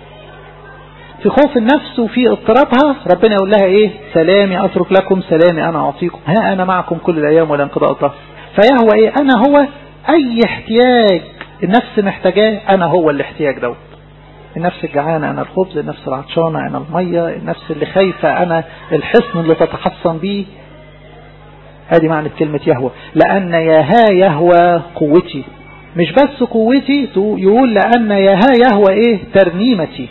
في خوف النفس وفي اضطرابها ربنا يقول لها ايه سلامي اترك لكم سلامي انا اعطيكم ها انا معكم كل الايام ولا انقضاء الظهر فيهوى ايه انا هو اي احتياج النفس محتاجاه انا هو الاحتياج دوت النفس الجعانة أنا الخبز النفس العطشانة أنا المية النفس اللي خايفة أنا الحصن اللي تتحصن بيه هذه معنى كلمة يهوى لأن ياها يهوى قوتي مش بس قوتي يقول لأن ياها يهوى إيه ترنيمتي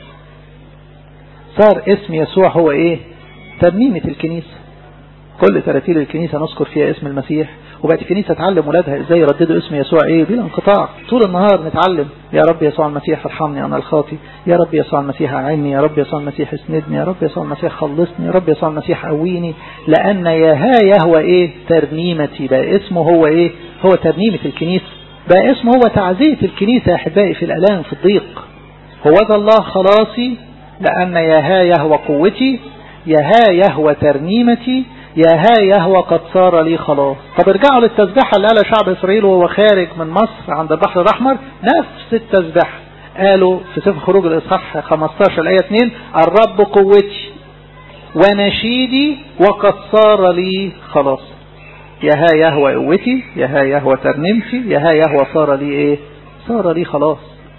صار اسم يسوع هو إيه ترنيمة الكنيسة كل تراتيل الكنيسة نذكر فيها اسم المسيح وبقت الكنيسة تعلم ولادها ازاي يرددوا اسم يسوع ايه بلا انقطاع طول النهار نتعلم يا رب يسوع المسيح ارحمني انا الخاطي يا رب يسوع المسيح اعني يا رب يسوع المسيح اسندني يا رب يسوع المسيح خلصني يا رب يسوع المسيح قويني لان ياها يهوى ايه ترنيمتي بقى اسمه هو ايه هو ترنيمة الكنيسة بقى اسمه هو تعزية الكنيسة يا احبائي في الالام في الضيق هو ذا الله خلاصي لان ياها يهوى قوتي ياها يهوى ترنيمتي يا ها يهوى قد صار لي خلاص طب ارجعوا للتسبيحة اللي قالها شعب إسرائيل وهو خارج من مصر عند البحر الأحمر نفس التسبيحة قالوا في سفر خروج الإصحاح 15 الآية 2 الرب قوتي ونشيدي وقد صار لي خلاص يا ها يهوى قوتي يا ها يهوى ترنيمتي يا ها يهوى صار لي ايه صار لي خلاص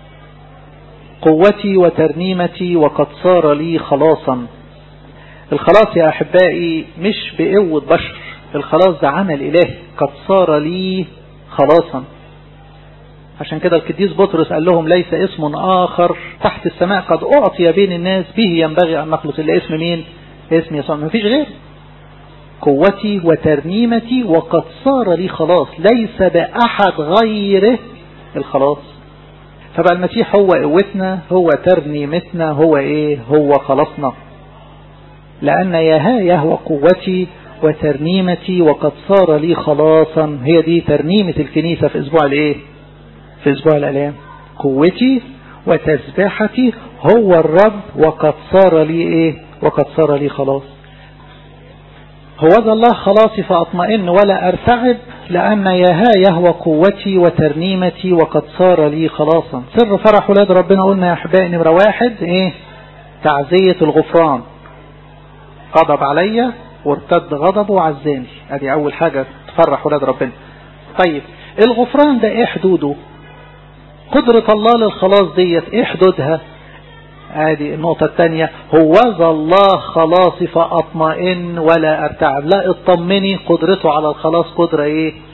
قوتي وترنيمتي وقد صار لي خلاصا الخلاص يا أحبائي مش بقوة بشر الخلاص ده عمل إلهي قد صار لي خلاصا عشان كده القديس بطرس قال لهم ليس اسم آخر تحت السماء قد أعطي بين الناس به ينبغي أن نخلص إلا اسم مين اسم يسوع ما فيش غير قوتي وترنيمتي وقد صار لي خلاص ليس بأحد غيره الخلاص فبقى المسيح هو قوتنا هو ترنيمتنا هو ايه هو خلاصنا لأن ياها يهوى قوتي وترنيمتي وقد صار لي خلاصا هي دي ترنيمة الكنيسة في أسبوع الإيه في أسبوع الألام قوتي وتسبحتي هو الرب وقد صار لي إيه وقد صار لي خلاص هو ذا الله خلاصي فأطمئن ولا أرتعب لأن ياها يهوى قوتي وترنيمتي وقد صار لي خلاصا سر فرح ولاد ربنا قلنا يا أحبائي نمرة واحد إيه تعزية الغفران غضب عليا وارتد غضبه وعزاني ادي اول حاجة تفرح ولاد ربنا طيب الغفران ده ايه حدوده قدرة الله للخلاص ديت ايه حدودها ادي النقطة الثانية هو ذا الله خلاصي فاطمئن ولا ارتعب لا اطمني قدرته على الخلاص قدرة ايه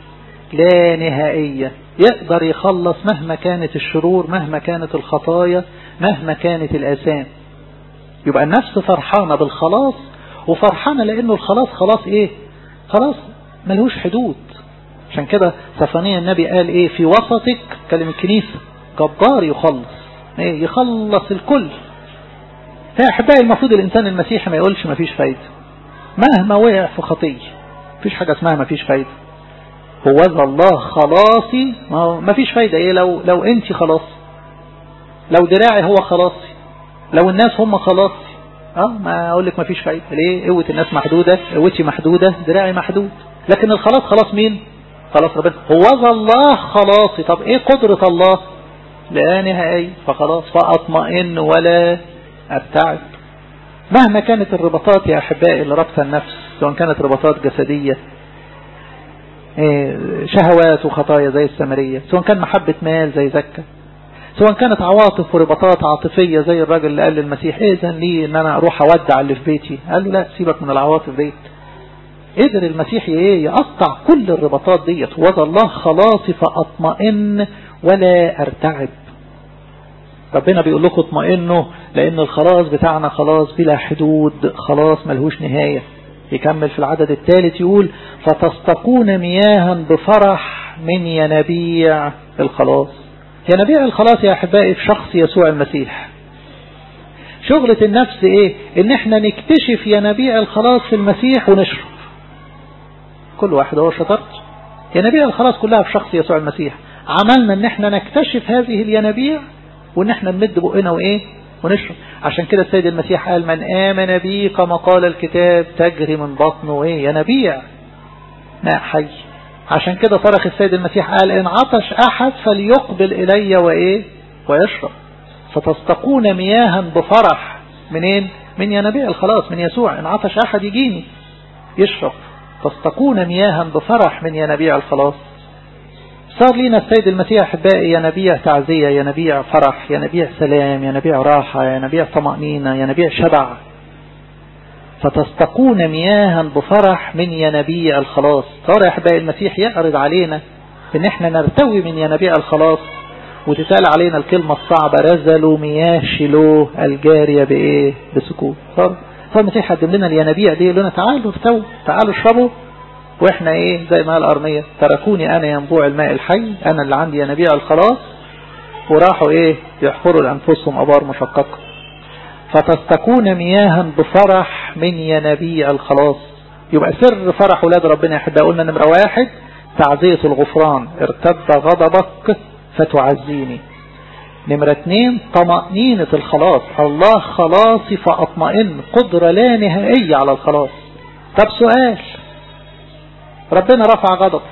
لا نهائية يقدر يخلص مهما كانت الشرور مهما كانت الخطايا مهما كانت الآثام يبقى النفس فرحانة بالخلاص وفرحانة لأنه الخلاص خلاص إيه خلاص ملهوش حدود عشان كده صفانية النبي قال إيه في وسطك كلم الكنيسة جبار يخلص إيه يخلص الكل يا أحبائي المفروض الإنسان المسيحي ما يقولش ما فيش فايدة مهما وقع في خطية فيش حاجة اسمها ما فيش فايدة هو ذا الله خلاصي ما فيش فايدة ايه لو لو انت خلاص لو دراعي هو خلاصي لو الناس هم خلاصي اه ما اقول لك ما فيش فايدة ليه قوة الناس محدودة قوتي محدودة دراعي محدود لكن الخلاص خلاص مين خلاص ربنا هو ذا الله خلاصي طب ايه قدرة الله لا نهائي فخلاص فاطمئن ولا ابتعد مهما كانت الرباطات يا احبائي اللي ربط النفس سواء كانت رباطات جسدية شهوات وخطايا زي السمرية سواء كان محبة مال زي زكا سواء كانت عواطف ورباطات عاطفية زي الراجل اللي قال للمسيح اذن لي ان انا اروح اودع اللي في بيتي قال له لا سيبك من العواطف ديت قدر المسيح ايه يقطع كل الرباطات ديت وذا الله خلاصي فاطمئن ولا ارتعب ربنا بيقول لكم اطمئنوا لان الخلاص بتاعنا خلاص بلا حدود خلاص ملهوش نهاية يكمل في العدد الثالث يقول فتستقون مياها بفرح من ينابيع الخلاص ينابيع الخلاص يا أحبائي في شخص يسوع المسيح شغلة النفس ايه ان احنا نكتشف ينابيع الخلاص في المسيح ونشرب كل واحد هو شطرته ينابيع الخلاص كلها في شخص يسوع المسيح عملنا ان احنا نكتشف هذه الينابيع وان احنا نمد بقنا وايه ونشرب عشان كده السيد المسيح قال من آمن بي كما قال الكتاب تجري من بطنه ايه ينابيع ماء حي عشان كده صرخ السيد المسيح قال ان عطش احد فليقبل الي وايه ويشرب فتستقون مياها بفرح منين من ينابيع الخلاص من يسوع ان عطش احد يجيني يشرب تستقون مياها بفرح من ينابيع الخلاص صار لينا السيد المسيح أحبائي ينابيع تعزية ينابيع فرح ينابيع سلام ينابيع راحة ينابيع طمأنينة ينابيع شبع فتستقون مياها بفرح من ينابيع الخلاص صار يا أحبائي المسيح يعرض علينا ان احنا نرتوي من ينابيع الخلاص وتتقال علينا الكلمة الصعبة رزلوا مياه شلو الجارية بايه بسكوت صار صار المسيح قدم لنا الينابيع دي يقول لنا تعالوا ارتووا تعالوا اشربوا واحنا ايه زي ما قال ارمية تركوني انا ينبوع الماء الحي انا اللي عندي ينابيع الخلاص وراحوا ايه يحفروا لانفسهم ابار مشققة فتستكون مياها بفرح من ينابيع الخلاص يبقى سر فرح ولاد ربنا يا احبائي قلنا نمرة واحد تعزية الغفران ارتد غضبك فتعزيني نمرة اتنين طمأنينة الخلاص الله خلاصي فأطمئن قدرة لا نهائية على الخلاص طب سؤال ربنا رفع غضب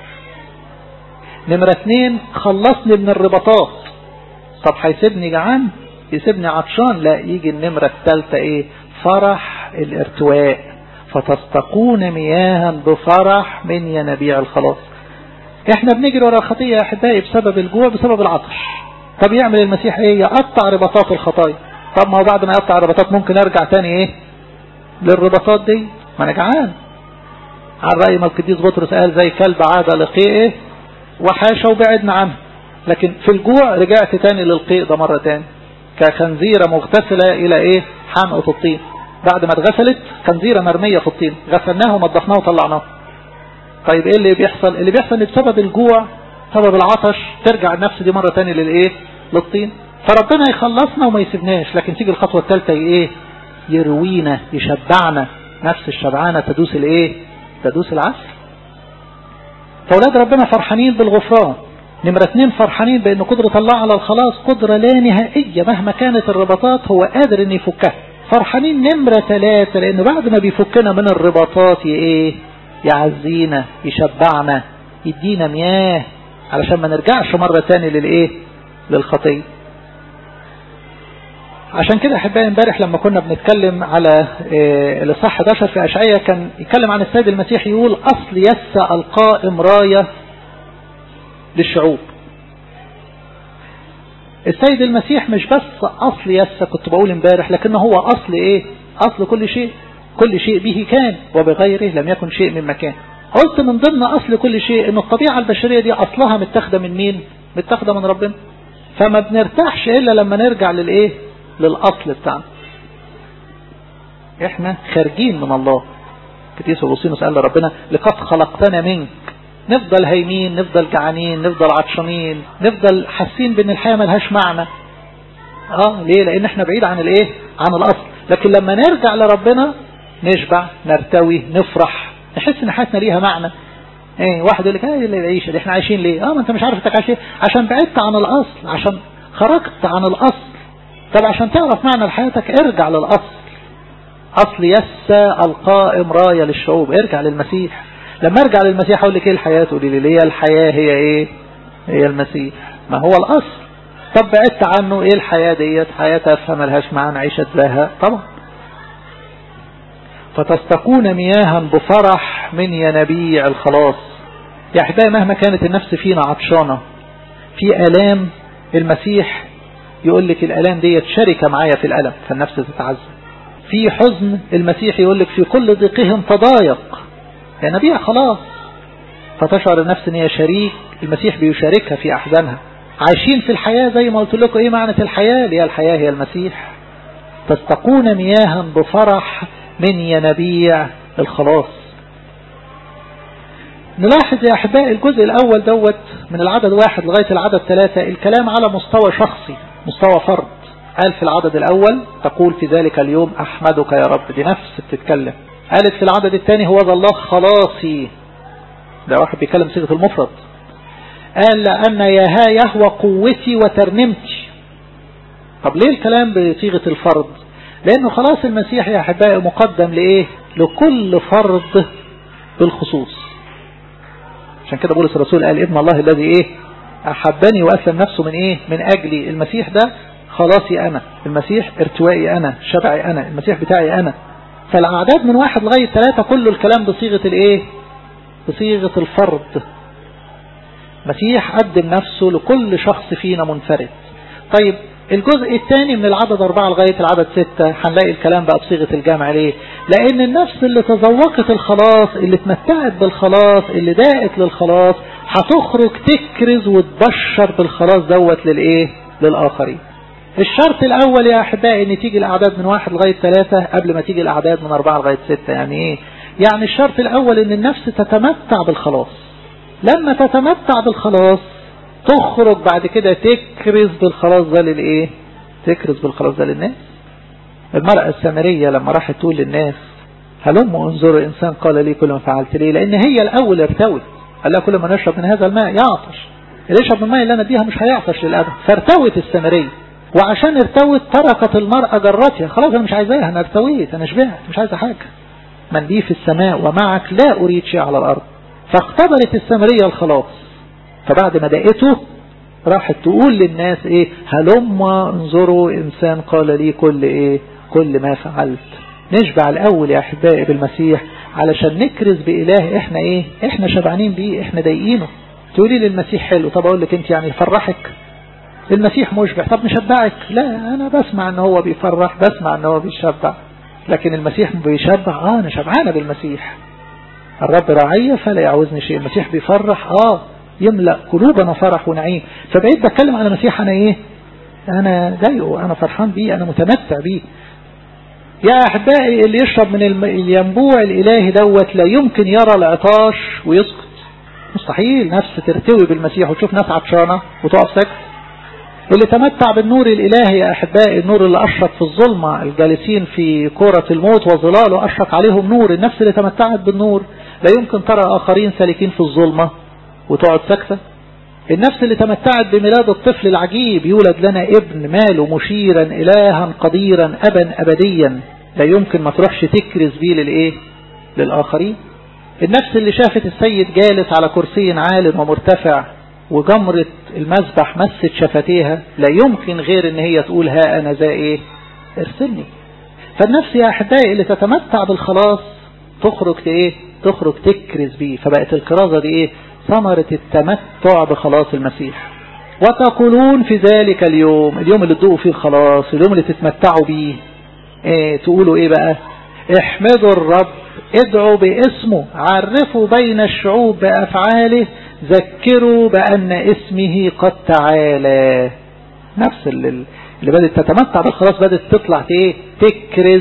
نمرة اتنين خلصني من الرباطات طب هيسيبني جعان يسيبني عطشان لا يجي النمرة الثالثة ايه فرح الارتواء فتستقون مياها بفرح من ينابيع الخلاص احنا بنجري ورا الخطية يا احبائي بسبب الجوع بسبب العطش طب يعمل المسيح ايه يقطع رباطات الخطايا طب ما هو بعد ما يقطع الرباطات ممكن ارجع تاني ايه للرباطات دي ما انا جعان على رأي ما القديس بطرس قال زي كلب عاد لقيئه وحاشا وبعدنا عنه لكن في الجوع رجعت تاني للقيء ده مرة تاني كخنزيرة مغتسلة الى ايه حمقة الطين بعد ما اتغسلت خنزيرة مرمية في الطين غسلناها ونضفناها وطلعناها طيب ايه اللي بيحصل اللي بيحصل ان بسبب الجوع سبب العطش ترجع النفس دي مرة تاني للايه للطين فربنا يخلصنا وما يسيبناش لكن تيجي الخطوة الثالثة ايه يروينا يشبعنا نفس الشبعانة تدوس الايه تدوس العسل فأولاد ربنا فرحانين بالغفران نمرة اتنين فرحانين بأن قدرة الله على الخلاص قدرة لا نهائية مهما كانت الرباطات هو قادر أن يفكها فرحانين نمرة ثلاثة لأنه بعد ما بيفكنا من الرباطات ايه يعزينا يشبعنا يدينا مياه علشان ما نرجعش مرة تاني للايه للخطية عشان كده احبائي امبارح لما كنا بنتكلم على الاصحاح 11 في اشعياء كان يتكلم عن السيد المسيح يقول اصل يس القائم راية للشعوب السيد المسيح مش بس اصل يس كنت بقول امبارح لكنه هو اصل ايه اصل كل شيء كل شيء به كان وبغيره لم يكن شيء من مكان قلت من ضمن أصل كل شيء أن الطبيعة البشرية دي أصلها متاخدة من مين متاخدة من ربنا فما بنرتاحش إلا لما نرجع للإيه للأصل بتاعنا إحنا خارجين من الله كتيس أغسطينوس قال لربنا لقد خلقتنا منك نفضل هايمين نفضل جعانين نفضل عطشانين نفضل حاسين بان الحياة ملهاش معنى اه ليه لان احنا بعيد عن الايه عن الاصل لكن لما نرجع لربنا نشبع نرتوي نفرح نحس ان حياتنا ليها معنى ايه واحد يقول لك ايه اللي العيشه دي احنا عايشين ليه اه ما انت مش عارف انت عايش عشان بعدت عن الاصل عشان خرجت عن الاصل طب عشان تعرف معنى حياتك ارجع للاصل اصل يسى القائم رايه للشعوب ارجع للمسيح لما ارجع للمسيح اقول لك ايه الحياه تقولي لي هي الحياه هي ايه هي المسيح ما هو الاصل طب بعدت عنه ايه الحياه ديت حياه افهم ملهاش معنى عيشه زهق طبعا فتستقون مياها بفرح من ينابيع الخلاص يا احبائي مهما كانت النفس فينا عطشانه في الام المسيح يقول لك الالام ديت شركه معايا في الالم فالنفس تتعذب في حزن المسيح يقول لك في كل ضيقهم تضايق ينابيع خلاص فتشعر النفس ان هي شريك المسيح بيشاركها في احزانها عايشين في الحياة زي ما قلت لكم ايه معنى الحياة اللي هي الحياة هي المسيح تستقون مياها بفرح من ينابيع الخلاص نلاحظ يا أحبائي الجزء الأول دوت من العدد واحد لغاية العدد ثلاثة الكلام على مستوى شخصي مستوى فرد قال في العدد الأول تقول في ذلك اليوم أحمدك يا رب دي نفس بتتكلم قالت في العدد الثاني هو ذا الله خلاصي ده واحد بيتكلم صيغة المفرد قال لأن ياها يهوى قوتي وترنمتي طب ليه الكلام بصيغة الفرد لأنه خلاص المسيح يا أحبائي مقدم لإيه لكل فرد بالخصوص عشان كده بولس الرسول قال ابن الله الذي إيه أحبني وأسلم نفسه من إيه من أجلي المسيح ده خلاصي أنا المسيح ارتوائي أنا شبعي أنا المسيح بتاعي أنا فالأعداد من واحد لغاية ثلاثة كله الكلام بصيغة الإيه بصيغة الفرد مسيح قدم نفسه لكل شخص فينا منفرد طيب الجزء الثاني من العدد أربعة لغاية العدد ستة هنلاقي الكلام بقى بصيغة الجمع ليه لأن النفس اللي تذوقت الخلاص اللي اتمتعت بالخلاص اللي داقت للخلاص هتخرج تكرز وتبشر بالخلاص دوت للإيه للآخرين الشرط الأول يا أحبائي أن تيجي الأعداد من واحد لغاية ثلاثة قبل ما تيجي الأعداد من أربعة لغاية ستة يعني إيه يعني الشرط الأول أن النفس تتمتع بالخلاص لما تتمتع بالخلاص تخرج بعد كده تكرز بالخلاص ده للايه تكرز بالخلاص ده للناس المرأة السامرية لما راحت تقول للناس هلم انظروا انسان قال لي كل ما فعلت ليه لان هي الاول ارتوت قال لها كل ما نشرب من هذا الماء يعطش اللي يشرب من الماء اللي انا اديها مش هيعطش للابد فارتوت السامرية وعشان ارتوت تركت المرأة جرتها خلاص انا مش عايزاها انا ارتويت انا شبعت مش عايزة حاجة من لي في السماء ومعك لا اريد شيء على الارض فاختبرت السامرية الخلاص فبعد ما دقته راحت تقول للناس ايه هلم انظروا انسان قال لي كل ايه كل ما فعلت نشبع الاول يا احبائي بالمسيح علشان نكرز باله احنا ايه احنا شبعانين بيه احنا ضايقينه تقولي لي المسيح حلو طب اقول لك انت يعني يفرحك المسيح مشبع طب نشبعك لا انا بسمع ان هو بيفرح بسمع ان هو بيشبع لكن المسيح بيشبع اه انا شبعانه بالمسيح الرب راعية فلا يعوزني شيء المسيح بيفرح اه يملأ قلوبنا فرح ونعيم فبقيت بتكلم عن المسيح انا ايه انا ضايقه انا فرحان بيه انا متمتع بيه يا احبائي اللي يشرب من الينبوع الالهي دوت لا يمكن يرى العطاش ويسكت مستحيل نفس ترتوي بالمسيح وتشوف ناس عطشانه وتقف سكت اللي تمتع بالنور الالهي يا احبائي النور اللي اشرق في الظلمه الجالسين في كوره الموت وظلاله اشرق عليهم نور النفس اللي تمتعت بالنور لا يمكن ترى اخرين سالكين في الظلمه وتقعد ساكتة النفس اللي تمتعت بميلاد الطفل العجيب يولد لنا ابن ماله مشيرا إلها قديرا أبا أبديا لا يمكن ما تروحش تكرز بيه للإيه للآخرين النفس اللي شافت السيد جالس على كرسي عال ومرتفع وجمرة المسبح مست شفتيها لا يمكن غير ان هي تقول ها انا ذا ايه ارسلني فالنفس يا احبائي اللي تتمتع بالخلاص تخرج ايه تخرج تكرز بيه فبقت الكرازة دي ايه ثمرة التمتع بخلاص المسيح وتقولون في ذلك اليوم اليوم اللي تدوقوا فيه الخلاص اليوم اللي تتمتعوا بيه ايه تقولوا ايه بقى احمدوا الرب ادعوا باسمه عرفوا بين الشعوب بأفعاله ذكروا بأن اسمه قد تعالى نفس اللي, اللي بدأت تتمتع بالخلاص بدأت تطلع ايه تكرز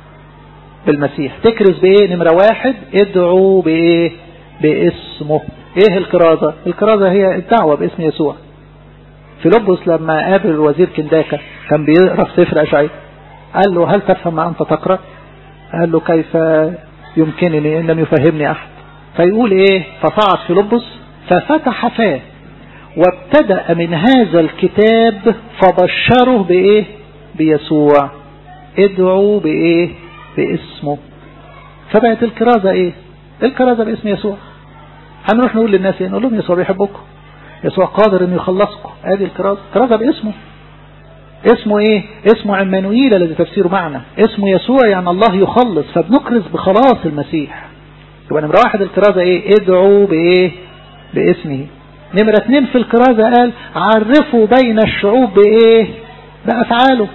بالمسيح تكرز بايه نمرة واحد ادعوا بايه باسمه ايه الكرازة الكرازة هي الدعوة باسم يسوع فيلبس لما قابل وزير كنداكا كان بيقرا في سفر اشعياء قال له هل تفهم ما انت تقرا قال له كيف يمكنني ان لم يفهمني احد فيقول ايه فصعد فيلبس ففتح فاه وابتدأ من هذا الكتاب فبشره بايه بيسوع ادعوا بايه باسمه فبقت الكرازة ايه الكرازة باسم يسوع هنروح نقول للناس ايه نقول لهم يسوع بيحبكم يسوع قادر انه يخلصكم ادي الكرازة الكرازة باسمه اسمه ايه اسمه عمانويل الذي تفسيره معنى اسمه يسوع يعني الله يخلص فبنكرز بخلاص المسيح يبقى نمرة واحد الكرازة ايه ادعوا بايه باسمه نمرة اتنين في الكرازة قال عرفوا بين الشعوب بايه بافعاله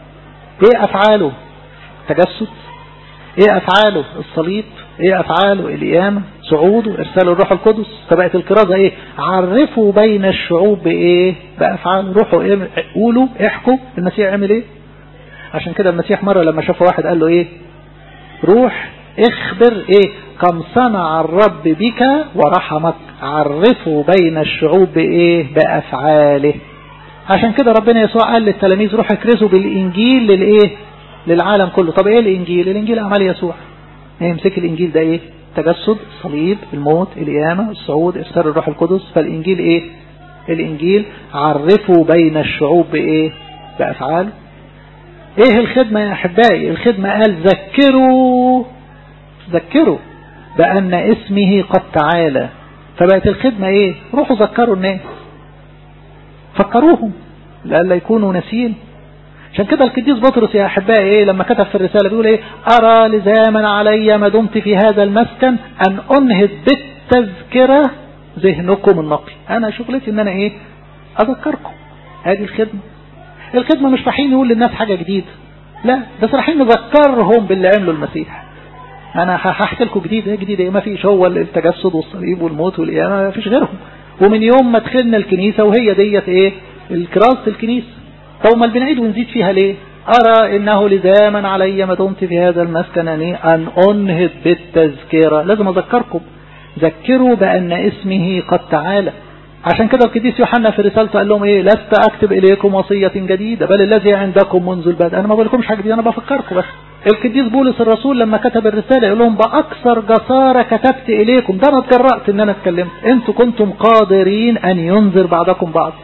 ايه افعاله تجسد ايه افعاله الصليب ايه افعاله القيامة صعوده ارسال الروح القدس فبقت الكرازة ايه عرفوا بين الشعوب بايه بافعاله روحوا ايه قولوا احكوا المسيح عمل ايه عشان كده المسيح مرة لما شاف واحد قال له ايه روح اخبر ايه كم صنع الرب بك ورحمك عرفوا بين الشعوب بايه بافعاله عشان كده ربنا يسوع قال للتلاميذ روح اكرزوا بالانجيل للايه للعالم كله طب ايه الانجيل الانجيل اعمال يسوع يمسك الانجيل ده ايه تجسد الصليب الموت القيامة الصعود ارسال الروح القدس فالانجيل ايه الانجيل عرفوا بين الشعوب بايه بافعال ايه الخدمة يا احبائي الخدمة قال ذكروا ذكروا بان اسمه قد تعالى فبقت الخدمة ايه روحوا ذكروا الناس فكروهم لألا يكونوا ناسيين عشان كده القديس بطرس يا أحبائي إيه لما كتب في الرسالة بيقول إيه أرى لزاما علي ما دمت في هذا المسكن أن أنهض بالتذكرة ذهنكم النقي أنا شغلتي إن أنا إيه أذكركم هذه الخدمة الخدمة مش رايحين نقول للناس حاجة جديدة لا بس رايحين نذكرهم باللي عمله المسيح أنا هحكي لكم جديد إيه جديد إيه ما فيش هو التجسد والصليب والموت والقيامة ما فيش غيرهم ومن يوم ما دخلنا الكنيسة وهي ديت إيه الكراسة الكنيسة طب ما بنعيد ونزيد فيها ليه أرى إنه لزاما علي ما دمت في هذا المسكن أن أنهض بالتذكرة لازم أذكركم ذكروا بأن اسمه قد تعالى عشان كده القديس يوحنا في رسالته قال لهم ايه لست اكتب اليكم وصية جديدة بل الذي عندكم منذ البدء انا ما بقولكمش حاجة جديدة انا بفكركم بس القديس بولس الرسول لما كتب الرسالة يقول لهم باكثر جسارة كتبت اليكم ده انا اتجرأت ان انا اتكلمت انتوا كنتم قادرين ان ينذر بعضكم بعض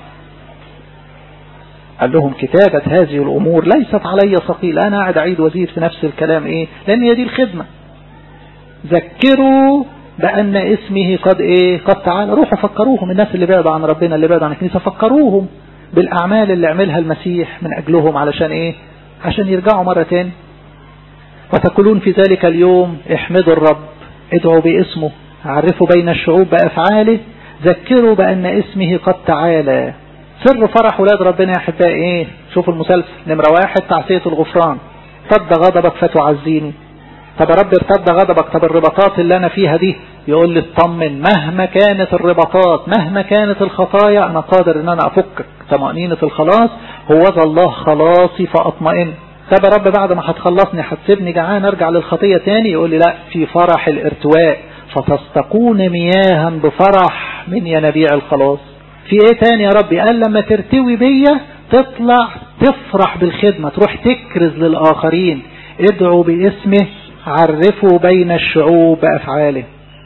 قال لهم كتابة هذه الأمور ليست علي ثقيل أنا قاعد أعيد وزير في نفس الكلام إيه لأن هي دي الخدمة ذكروا بأن اسمه قد إيه قد تعالى روحوا فكروهم الناس اللي بعدوا عن ربنا اللي بعدوا عن الكنيسة فكروهم بالأعمال اللي عملها المسيح من أجلهم علشان إيه عشان يرجعوا مرة تاني وتقولون في ذلك اليوم احمدوا الرب ادعوا باسمه عرفوا بين الشعوب بأفعاله ذكروا بأن اسمه قد تعالى سر فرح ولاد ربنا يا احبائي ايه شوفوا المسلسل نمرة واحد تعصية الغفران ارتد غضبك فتعزيني طب يا رب ارتد غضبك طب الرباطات اللي انا فيها دي يقول لي اطمن مهما كانت الرباطات مهما كانت الخطايا انا قادر ان انا افكك طمأنينة الخلاص هو ذا الله خلاصي فاطمئن طب يا رب بعد ما هتخلصني هتسيبني جعان ارجع للخطية تاني يقول لي لا في فرح الارتواء فتستقون مياها بفرح من ينابيع الخلاص في ايه تاني يا ربي قال لما ترتوي بيا تطلع تفرح بالخدمة تروح تكرز للآخرين ادعوا باسمه عرفوا بين الشعوب بأفعاله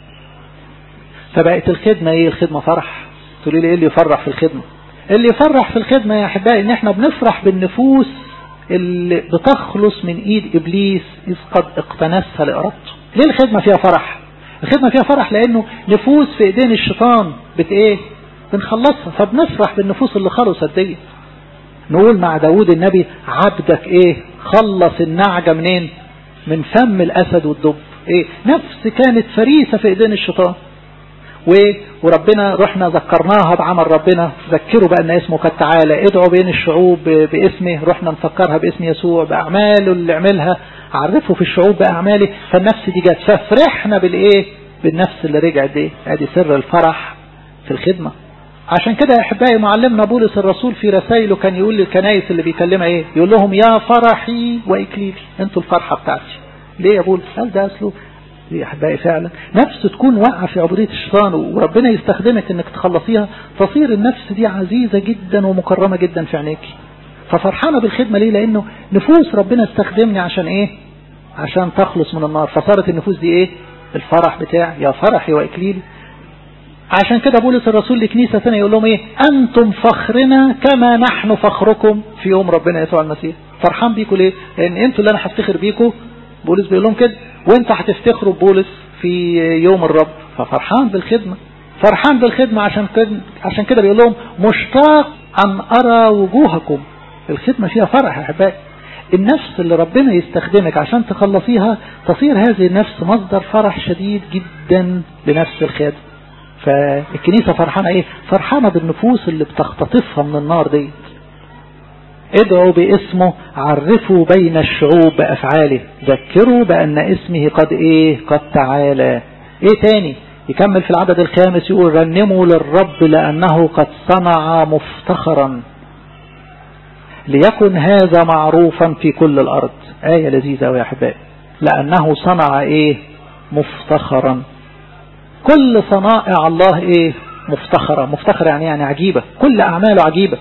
فبقت الخدمة ايه الخدمة فرح تقولي لي ايه اللي يفرح في الخدمة اللي يفرح في الخدمة يا احبائي ان احنا بنفرح بالنفوس اللي بتخلص من ايد ابليس اذ قد اقتنسها لارادته ليه الخدمة فيها فرح الخدمة فيها فرح لانه نفوس في ايدين الشيطان بت ايه بنخلصها فبنفرح بالنفوس اللي خلصت دي نقول مع داود النبي عبدك ايه خلص النعجة منين من فم الاسد والدب ايه نفس كانت فريسة في ايدين الشيطان وربنا رحنا ذكرناها بعمل ربنا ذكروا بأن اسمه قد تعالى ادعوا بين الشعوب باسمه رحنا نفكرها باسم يسوع بأعماله اللي عملها عرفوا في الشعوب بأعماله فالنفس دي جت ففرحنا بالإيه بالنفس اللي رجعت دي ادي سر الفرح في الخدمة عشان كده يا احبائي معلمنا بولس الرسول في رسائله كان يقول للكنايس اللي بيكلمها ايه يقول لهم يا فرحي واكليلي انتوا الفرحة بتاعتي ليه يا بولس قال ده اصله يا احبائي فعلا نفس تكون واقعة في عبودية الشيطان وربنا يستخدمك انك تخلصيها تصير النفس دي عزيزة جدا ومكرمة جدا في عينيكي ففرحانة بالخدمة ليه لانه نفوس ربنا استخدمني عشان ايه عشان تخلص من النار فصارت النفوس دي ايه الفرح بتاعي يا فرحي واكليلي عشان كده بولس الرسول لكنيسة ثانية يقول لهم ايه انتم فخرنا كما نحن فخركم في يوم ربنا يسوع المسيح فرحان بيكم ليه لان انتوا اللي انا هفتخر بيكم بولس بيقول لهم كده وانت هتفتخروا ببولس في يوم الرب ففرحان بالخدمة فرحان بالخدمة عشان كده عشان كده بيقول لهم مشتاق ان ارى وجوهكم الخدمة فيها فرح يا احبائي النفس اللي ربنا يستخدمك عشان تخلصيها تصير هذه النفس مصدر فرح شديد جدا لنفس الخادم فالكنيسة فرحانة ايه فرحانة بالنفوس اللي بتختطفها من النار دي ادعوا باسمه عرفوا بين الشعوب بأفعاله ذكروا بأن اسمه قد ايه قد تعالى ايه تاني يكمل في العدد الخامس يقول رنموا للرب لأنه قد صنع مفتخرا ليكن هذا معروفا في كل الأرض آية لذيذة يا أحبائي لأنه صنع إيه مفتخرا كل صنائع الله إيه مفتخرة مفتخرة يعني يعني عجيبة كل أعماله عجيبة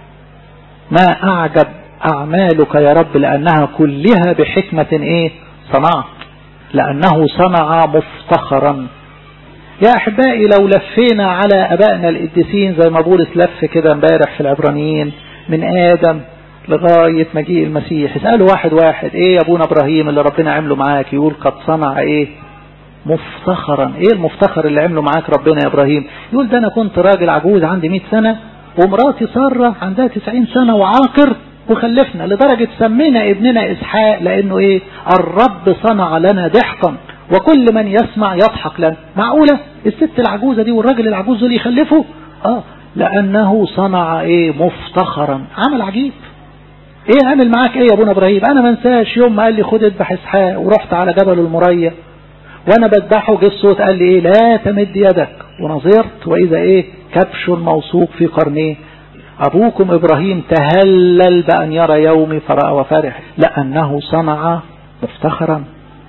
ما أعجب أعمالك يا رب لأنها كلها بحكمة إيه صنعت لأنه صنع مفتخرا يا أحبائي لو لفينا على أبائنا القديسين زي ما بولس لف كده امبارح في العبرانيين من آدم لغاية مجيء المسيح اسألوا واحد واحد ايه يا ابونا ابراهيم اللي ربنا عمله معاك يقول قد صنع ايه مفتخرا ايه المفتخر اللي عمله معاك ربنا يا ابراهيم يقول ده انا كنت راجل عجوز عندي 100 سنة ومراتي سارة عندها 90 سنة وعاقر وخلفنا لدرجة سمينا ابننا اسحاق لانه ايه الرب صنع لنا ضحكا وكل من يسمع يضحك لنا معقولة الست العجوزة دي والراجل العجوز دول يخلفوا اه لانه صنع ايه مفتخرا عمل عجيب ايه عمل معاك ايه يا ابونا ابراهيم انا ما انساش يوم ما قال لي خد اذبح اسحاق ورحت على جبل المريا وانا بذبحه جه الصوت قال لي ايه لا تمد يدك ونظرت واذا ايه كبش موثوق في قرنيه ابوكم ابراهيم تهلل بان يرى يومي فراى وفرح لانه صنع مفتخرا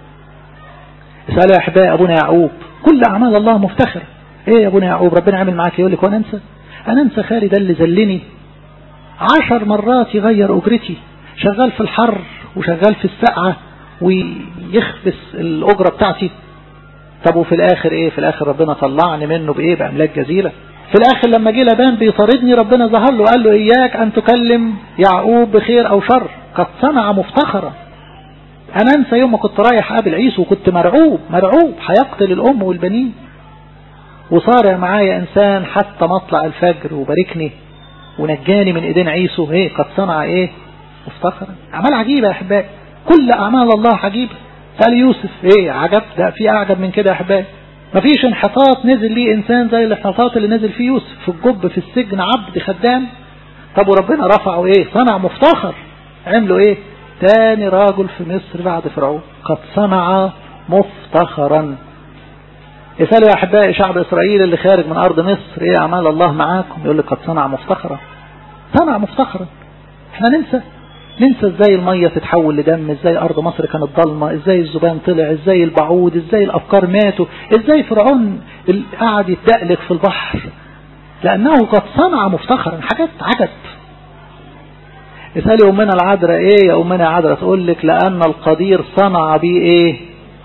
اسالوا يا احبائي ابونا يعقوب كل اعمال الله مفتخره ايه يا ابونا يعقوب ربنا عمل معاك يقول لك وانا انسى انا انسى خالي ده اللي ذلني عشر مرات يغير أجرتي شغال في الحر وشغال في السقعة ويخبس الأجرة بتاعتي طب وفي الآخر إيه في الآخر ربنا طلعني منه بإيه بأملاك جزيلة في الآخر لما جه لبان بيطاردني ربنا ظهر له قال له إياك أن تكلم يعقوب بخير أو شر قد صنع مفتخرا أنا أنسى يوم ما كنت رايح قابل عيسو وكنت مرعوب مرعوب هيقتل الأم والبنين وصارع معايا إنسان حتى مطلع الفجر وباركني ونجاني من ايدين عيسو ايه قد صنع ايه مفتخرا اعمال عجيبة يا احبائي كل اعمال الله عجيبة سأل يوسف ايه عجب ده في اعجب من كده يا احبائي مفيش انحطاط نزل ليه انسان زي الانحطاط اللي نزل فيه يوسف في الجب في السجن عبد خدام طب وربنا رفعه ايه صنع مفتخر عملوا ايه تاني راجل في مصر بعد فرعون قد صنع مفتخرا اسألوا يا أحبائي شعب إسرائيل اللي خارج من أرض مصر إيه أعمال الله معاكم يقول لك قد صنع مفتخرا صنع مفتخرا احنا ننسى ننسى ازاي المية تتحول لدم ازاي أرض مصر كانت ضلمة ازاي الزبان طلع ازاي البعوض ازاي الأفكار ماتوا ازاي فرعون قاعد يتدقلق في البحر لأنه قد صنع مفتخرا حاجات عجب اسألي أمنا العذراء ايه يا أمنا العذراء تقول لك لأن القدير صنع بيه ايه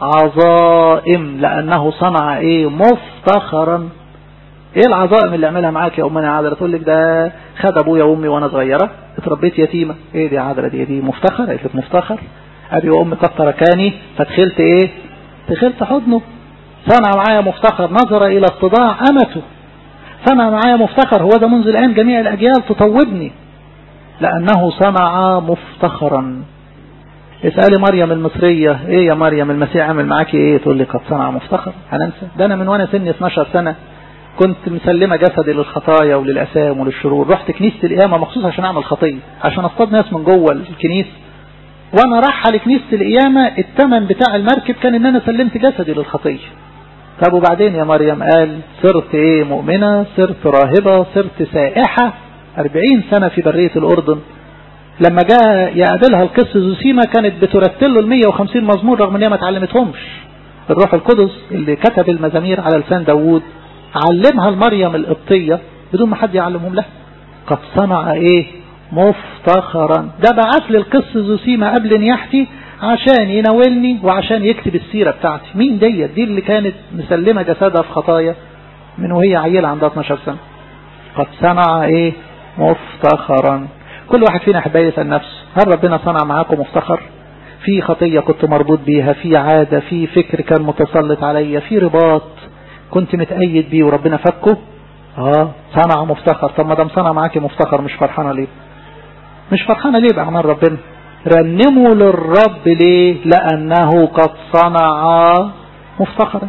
عظائم لأنه صنع ايه مفتخرا ايه العظائم اللي عملها معاك يا امنا عذرة تقول لك ده خد ابويا وامي وانا صغيرة اتربيت يتيمة ايه دي عذرة دي دي مفتخر قالت لك مفتخر ابي وامي قد تركاني فدخلت ايه دخلت حضنه صنع معايا مفتخر نظر الى اتضاع امته صنع معايا مفتخر هو ده منذ الان جميع الاجيال تطوبني لانه صنع مفتخرا اسألي مريم المصرية ايه يا مريم المسيح عمل معاكي ايه تقول لي قد صنع مفتخر هننسى ده انا من وانا سني 12 سنة كنت مسلمة جسدي للخطايا وللأسام وللشرور رحت كنيسة القيامة مخصوص عشان أعمل خطية عشان أصطاد ناس من جوه الكنيسة وأنا رايحة لكنيسة القيامة الثمن بتاع المركب كان إن أنا سلمت جسدي للخطية طب وبعدين يا مريم قال صرت إيه مؤمنة صرت راهبة صرت سائحة أربعين سنة في برية الأردن لما جاء يقابلها القس زوسيما كانت بترتل له ال 150 مزمور رغم ان هي ما اتعلمتهمش الروح القدس اللي كتب المزامير على لسان داوود علمها المريم القبطية بدون ما حد يعلمهم لها قد صنع ايه مفتخرا ده بعت لي القس زوسيما قبل نياحتي عشان يناولني وعشان يكتب السيرة بتاعتي مين ديت دي اللي كانت مسلمة جسدها في خطايا من وهي عيلة عندها 12 سنة قد صنع ايه مفتخرا كل واحد فينا احبائي يسأل نفسه هل ربنا صنع معاكم مفتخر في خطية كنت مربوط بيها في عادة في فكر كان متسلط عليا في رباط كنت متأيد بيه وربنا فكه اه صنع مفتخر طب ما دام صنع معاكي مفتخر مش فرحانة ليه مش فرحانة ليه بأعمال ربنا رنموا للرب ليه لأنه قد صنع مفتخرا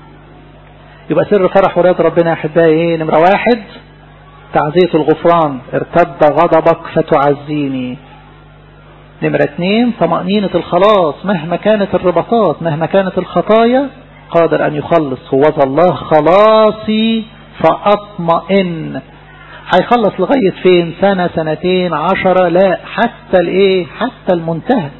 يبقى سر فرح ولاد ربنا يا احبائي ايه نمرة واحد تعزية الغفران ارتد غضبك فتعزيني نمرة اثنين طمأنينة الخلاص مهما كانت الربطات مهما كانت الخطايا قادر أن يخلص هو الله خلاصي فأطمئن هيخلص لغاية فين سنة سنتين عشرة لا حتى الايه حتى المنتهى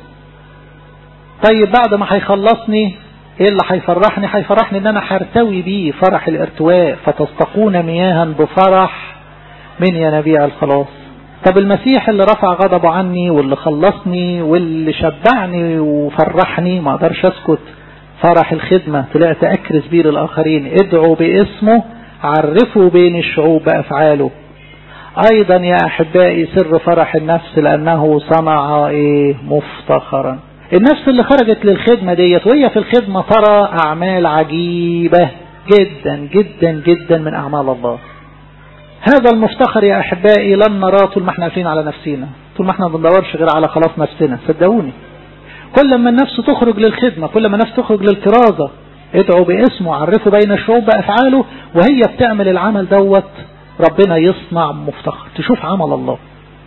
طيب بعد ما هيخلصني ايه اللي هيفرحني هيفرحني ان انا هرتوي بيه فرح الارتواء فتستقون مياها بفرح من ينابيع الخلاص طب المسيح اللي رفع غضبه عني واللي خلصني واللي شبعني وفرحني ما اقدرش اسكت فرح الخدمة طلعت اكرس بيه للاخرين ادعوا باسمه عرفوا بين الشعوب بافعاله ايضا يا احبائي سر فرح النفس لانه صنع ايه مفتخرا النفس اللي خرجت للخدمة ديت وهي في الخدمة ترى اعمال عجيبة جدا جدا جدا من اعمال الله هذا المفتخر يا أحبائي لن نراه طول ما احنا قافلين على نفسينا طول ما احنا ما بندورش غير على خلاص نفسنا صدقوني كل ما النفس تخرج للخدمة كل ما النفس تخرج للكرازة ادعوا باسمه عرفوا بين الشعوب بأفعاله وهي بتعمل العمل دوت ربنا يصنع مفتخر تشوف عمل الله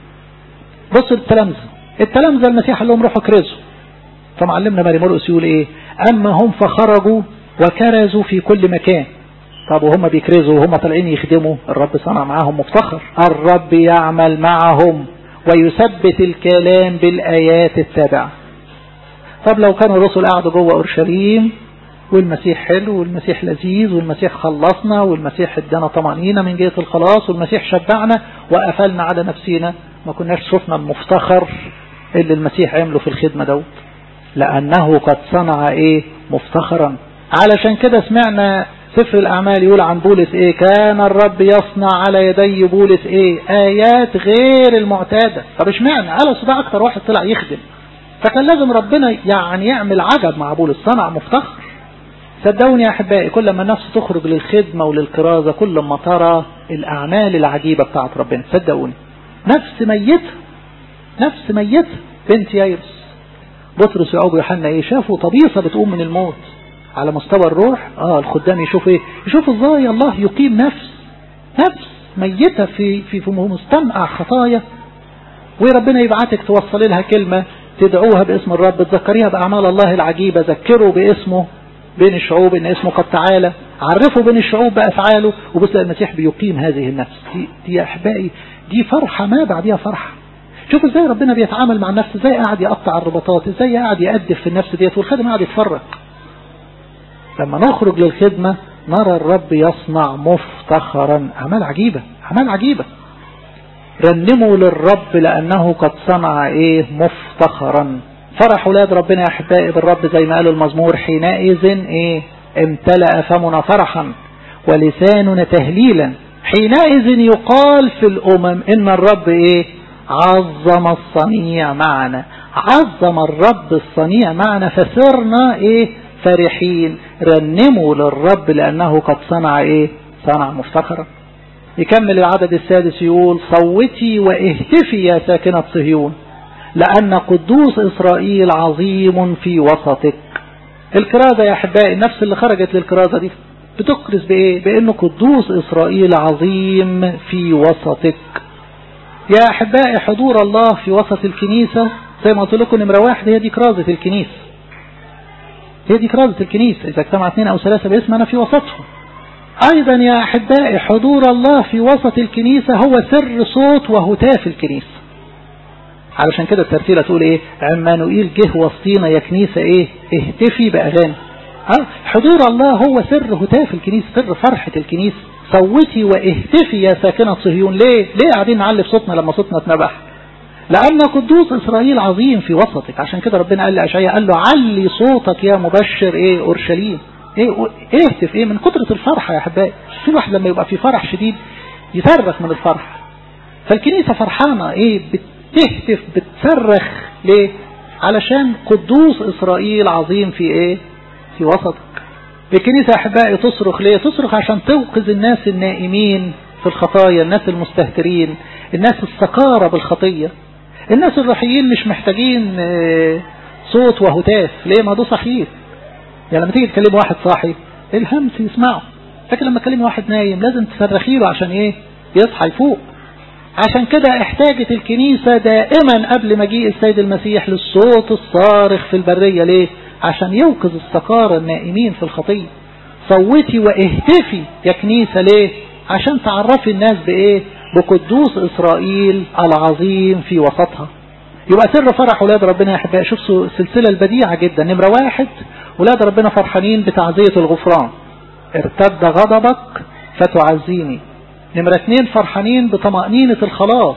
بص التلامذة التلامذة المسيح قال لهم روحوا كرزوا فمعلمنا ماري مرقس يقول ايه اما هم فخرجوا وكرزوا في كل مكان طب وهم بيكرزوا وهم طالعين يخدموا الرب صنع معاهم مفتخر الرب يعمل معهم ويثبت الكلام بالآيات التابعة طب لو كانوا الرسل قعدوا جوه أورشليم والمسيح حلو والمسيح لذيذ والمسيح خلصنا والمسيح ادانا طمأنينة من جهة الخلاص والمسيح شبعنا وقفلنا على نفسينا ما كناش شفنا المفتخر اللي المسيح عمله في الخدمة دوت لأنه قد صنع ايه مفتخرا علشان كده سمعنا سفر الأعمال يقول عن بولس إيه كان الرب يصنع على يدي بولس إيه آيات غير المعتادة طب اشمعنى قال ده أكتر واحد طلع يخدم فكان لازم ربنا يعني يعمل عجب مع بولس صنع مفتخر صدقوني يا أحبائي كل ما النفس تخرج للخدمة وللكرازة كل ما ترى الأعمال العجيبة بتاعت ربنا صدقوني نفس ميتة نفس ميتة بنت يايرس بطرس ويعقوب ويوحنا ايه شافوا طبيصة بتقوم من الموت على مستوى الروح اه الخدام يشوف ايه يشوف ازاي الله يقيم نفس نفس ميتة في في في مستنقع خطايا وربنا يبعتك توصل لها كلمة تدعوها باسم الرب تذكريها بأعمال الله العجيبة ذكروا باسمه بين الشعوب ان اسمه قد تعالى عرفوا بين الشعوب بأفعاله وبس المسيح بيقيم هذه النفس دي, دي يا أحبائي دي فرحة ما بعدها فرحة شوف ازاي ربنا بيتعامل مع النفس ازاي قاعد يقطع الرباطات ازاي قاعد يأدف في النفس ديت والخادم قاعد يتفرج لما نخرج للخدمة نرى الرب يصنع مفتخرا أعمال عجيبة أعمال عجيبة رنموا للرب لأنه قد صنع إيه مفتخرا فرح ولاد ربنا يا أحبائي بالرب زي ما قالوا المزمور حينئذ إيه امتلأ فمنا فرحا ولساننا تهليلا حينئذ يقال في الأمم إن الرب إيه عظم الصنيع معنا عظم الرب الصنيع معنا فصرنا إيه فرحين رنموا للرب لأنه قد صنع إيه صنع مفتخرا يكمل العدد السادس يقول صوتي واهتفي يا ساكنة صهيون لأن قدوس إسرائيل عظيم في وسطك الكرازة يا أحبائي النفس اللي خرجت للكرازة دي بتكرز بايه بانه قدوس اسرائيل عظيم في وسطك يا احبائي حضور الله في وسط الكنيسة زي ما قلت لكم نمرة واحد هي دي كرازة الكنيسة هي دي كرازة الكنيسة اذا اجتمع اثنين او ثلاثة باسم انا في وسطهم ايضا يا احبائي حضور الله في وسط الكنيسة هو سر صوت وهتاف الكنيسة علشان كده الترتيلة تقول ايه عمانوئيل جه وسطينا يا كنيسة ايه اهتفي باغاني اه حضور الله هو سر هتاف الكنيسة سر فرحة الكنيسة صوتي واهتفي يا ساكنة صهيون ليه ليه قاعدين نعلي صوتنا لما صوتنا اتنبح لأن قدوس إسرائيل عظيم في وسطك عشان كده ربنا قال لأشعياء قال له علي صوتك يا مبشر إيه أورشليم إيه اهتف إيه من كترة الفرحة يا أحبائي في واحد لما يبقى في فرح شديد يصرخ من الفرح فالكنيسة فرحانة إيه بتهتف بتصرخ ليه علشان قدوس إسرائيل عظيم في إيه في وسطك الكنيسة أحبائي تصرخ ليه تصرخ عشان توقظ الناس النائمين في الخطايا الناس المستهترين الناس السكارة بالخطية الناس الروحيين مش محتاجين صوت وهتاف ليه ما ده صحيح يعني لما تيجي تكلم واحد صاحي الهمس يسمعه لكن لما تكلم واحد نايم لازم تصرخي له عشان ايه يصحى يفوق عشان كده احتاجت الكنيسة دائما قبل مجيء السيد المسيح للصوت الصارخ في البرية ليه عشان يوقظ السكارى النائمين في الخطية صوتي واهتفي يا كنيسة ليه عشان تعرفي الناس بايه بقدوس اسرائيل العظيم في وسطها يبقى سر فرح ولاد ربنا يا احبائي شوفوا السلسلة البديعة جدا نمرة واحد ولاد ربنا فرحانين بتعزية الغفران ارتد غضبك فتعزيني نمرة اثنين فرحانين بطمأنينة الخلاص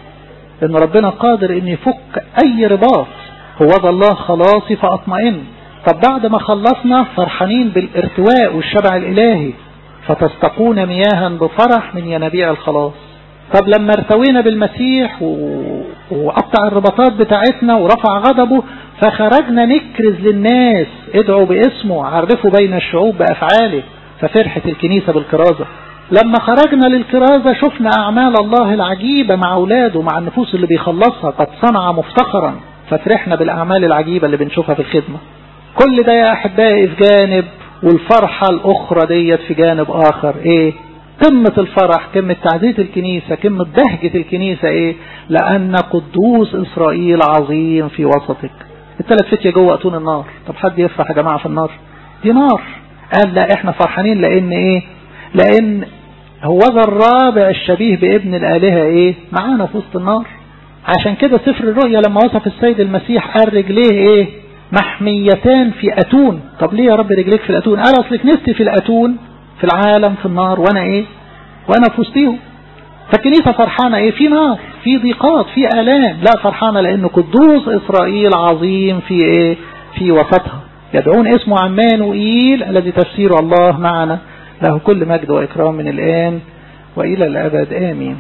ان ربنا قادر ان يفك اي رباط هو ذا الله خلاصي فاطمئن طب بعد ما خلصنا فرحانين بالارتواء والشبع الالهي فتستقون مياها بفرح من ينابيع الخلاص طب لما ارتوينا بالمسيح و... وقطع الرباطات بتاعتنا ورفع غضبه فخرجنا نكرز للناس ادعوا باسمه عرفوا بين الشعوب بأفعاله ففرحة الكنيسة بالكرازة لما خرجنا للكرازة شفنا أعمال الله العجيبة مع أولاده مع النفوس اللي بيخلصها قد صنع مفتخرا ففرحنا بالأعمال العجيبة اللي بنشوفها في الخدمة كل ده يا أحبائي في جانب والفرحة الأخرى ديت في جانب آخر إيه قمة الفرح قمة تعزية الكنيسة قمة بهجة الكنيسة إيه لأن قدوس إسرائيل عظيم في وسطك الثلاث فتية جوه أتون النار طب حد يفرح يا جماعة في النار دي نار قال لا احنا فرحانين لأن إيه لأن هو ذا الرابع الشبيه بابن الآلهة إيه معانا في وسط النار عشان كده سفر الرؤيا لما وصف السيد المسيح قال رجليه إيه محميتان في أتون طب ليه يا رب رجليك في الأتون قال أصلك نستي في الأتون في العالم في النار وأنا إيه وأنا في وسطيهم فالكنيسة فرحانة إيه في نار في ضيقات في آلام لا فرحانة لأن قدوس إسرائيل عظيم في إيه في وسطها يدعون اسمه عمانوئيل الذي تفسير الله معنا له كل مجد وإكرام من الآن وإلى الأبد آمين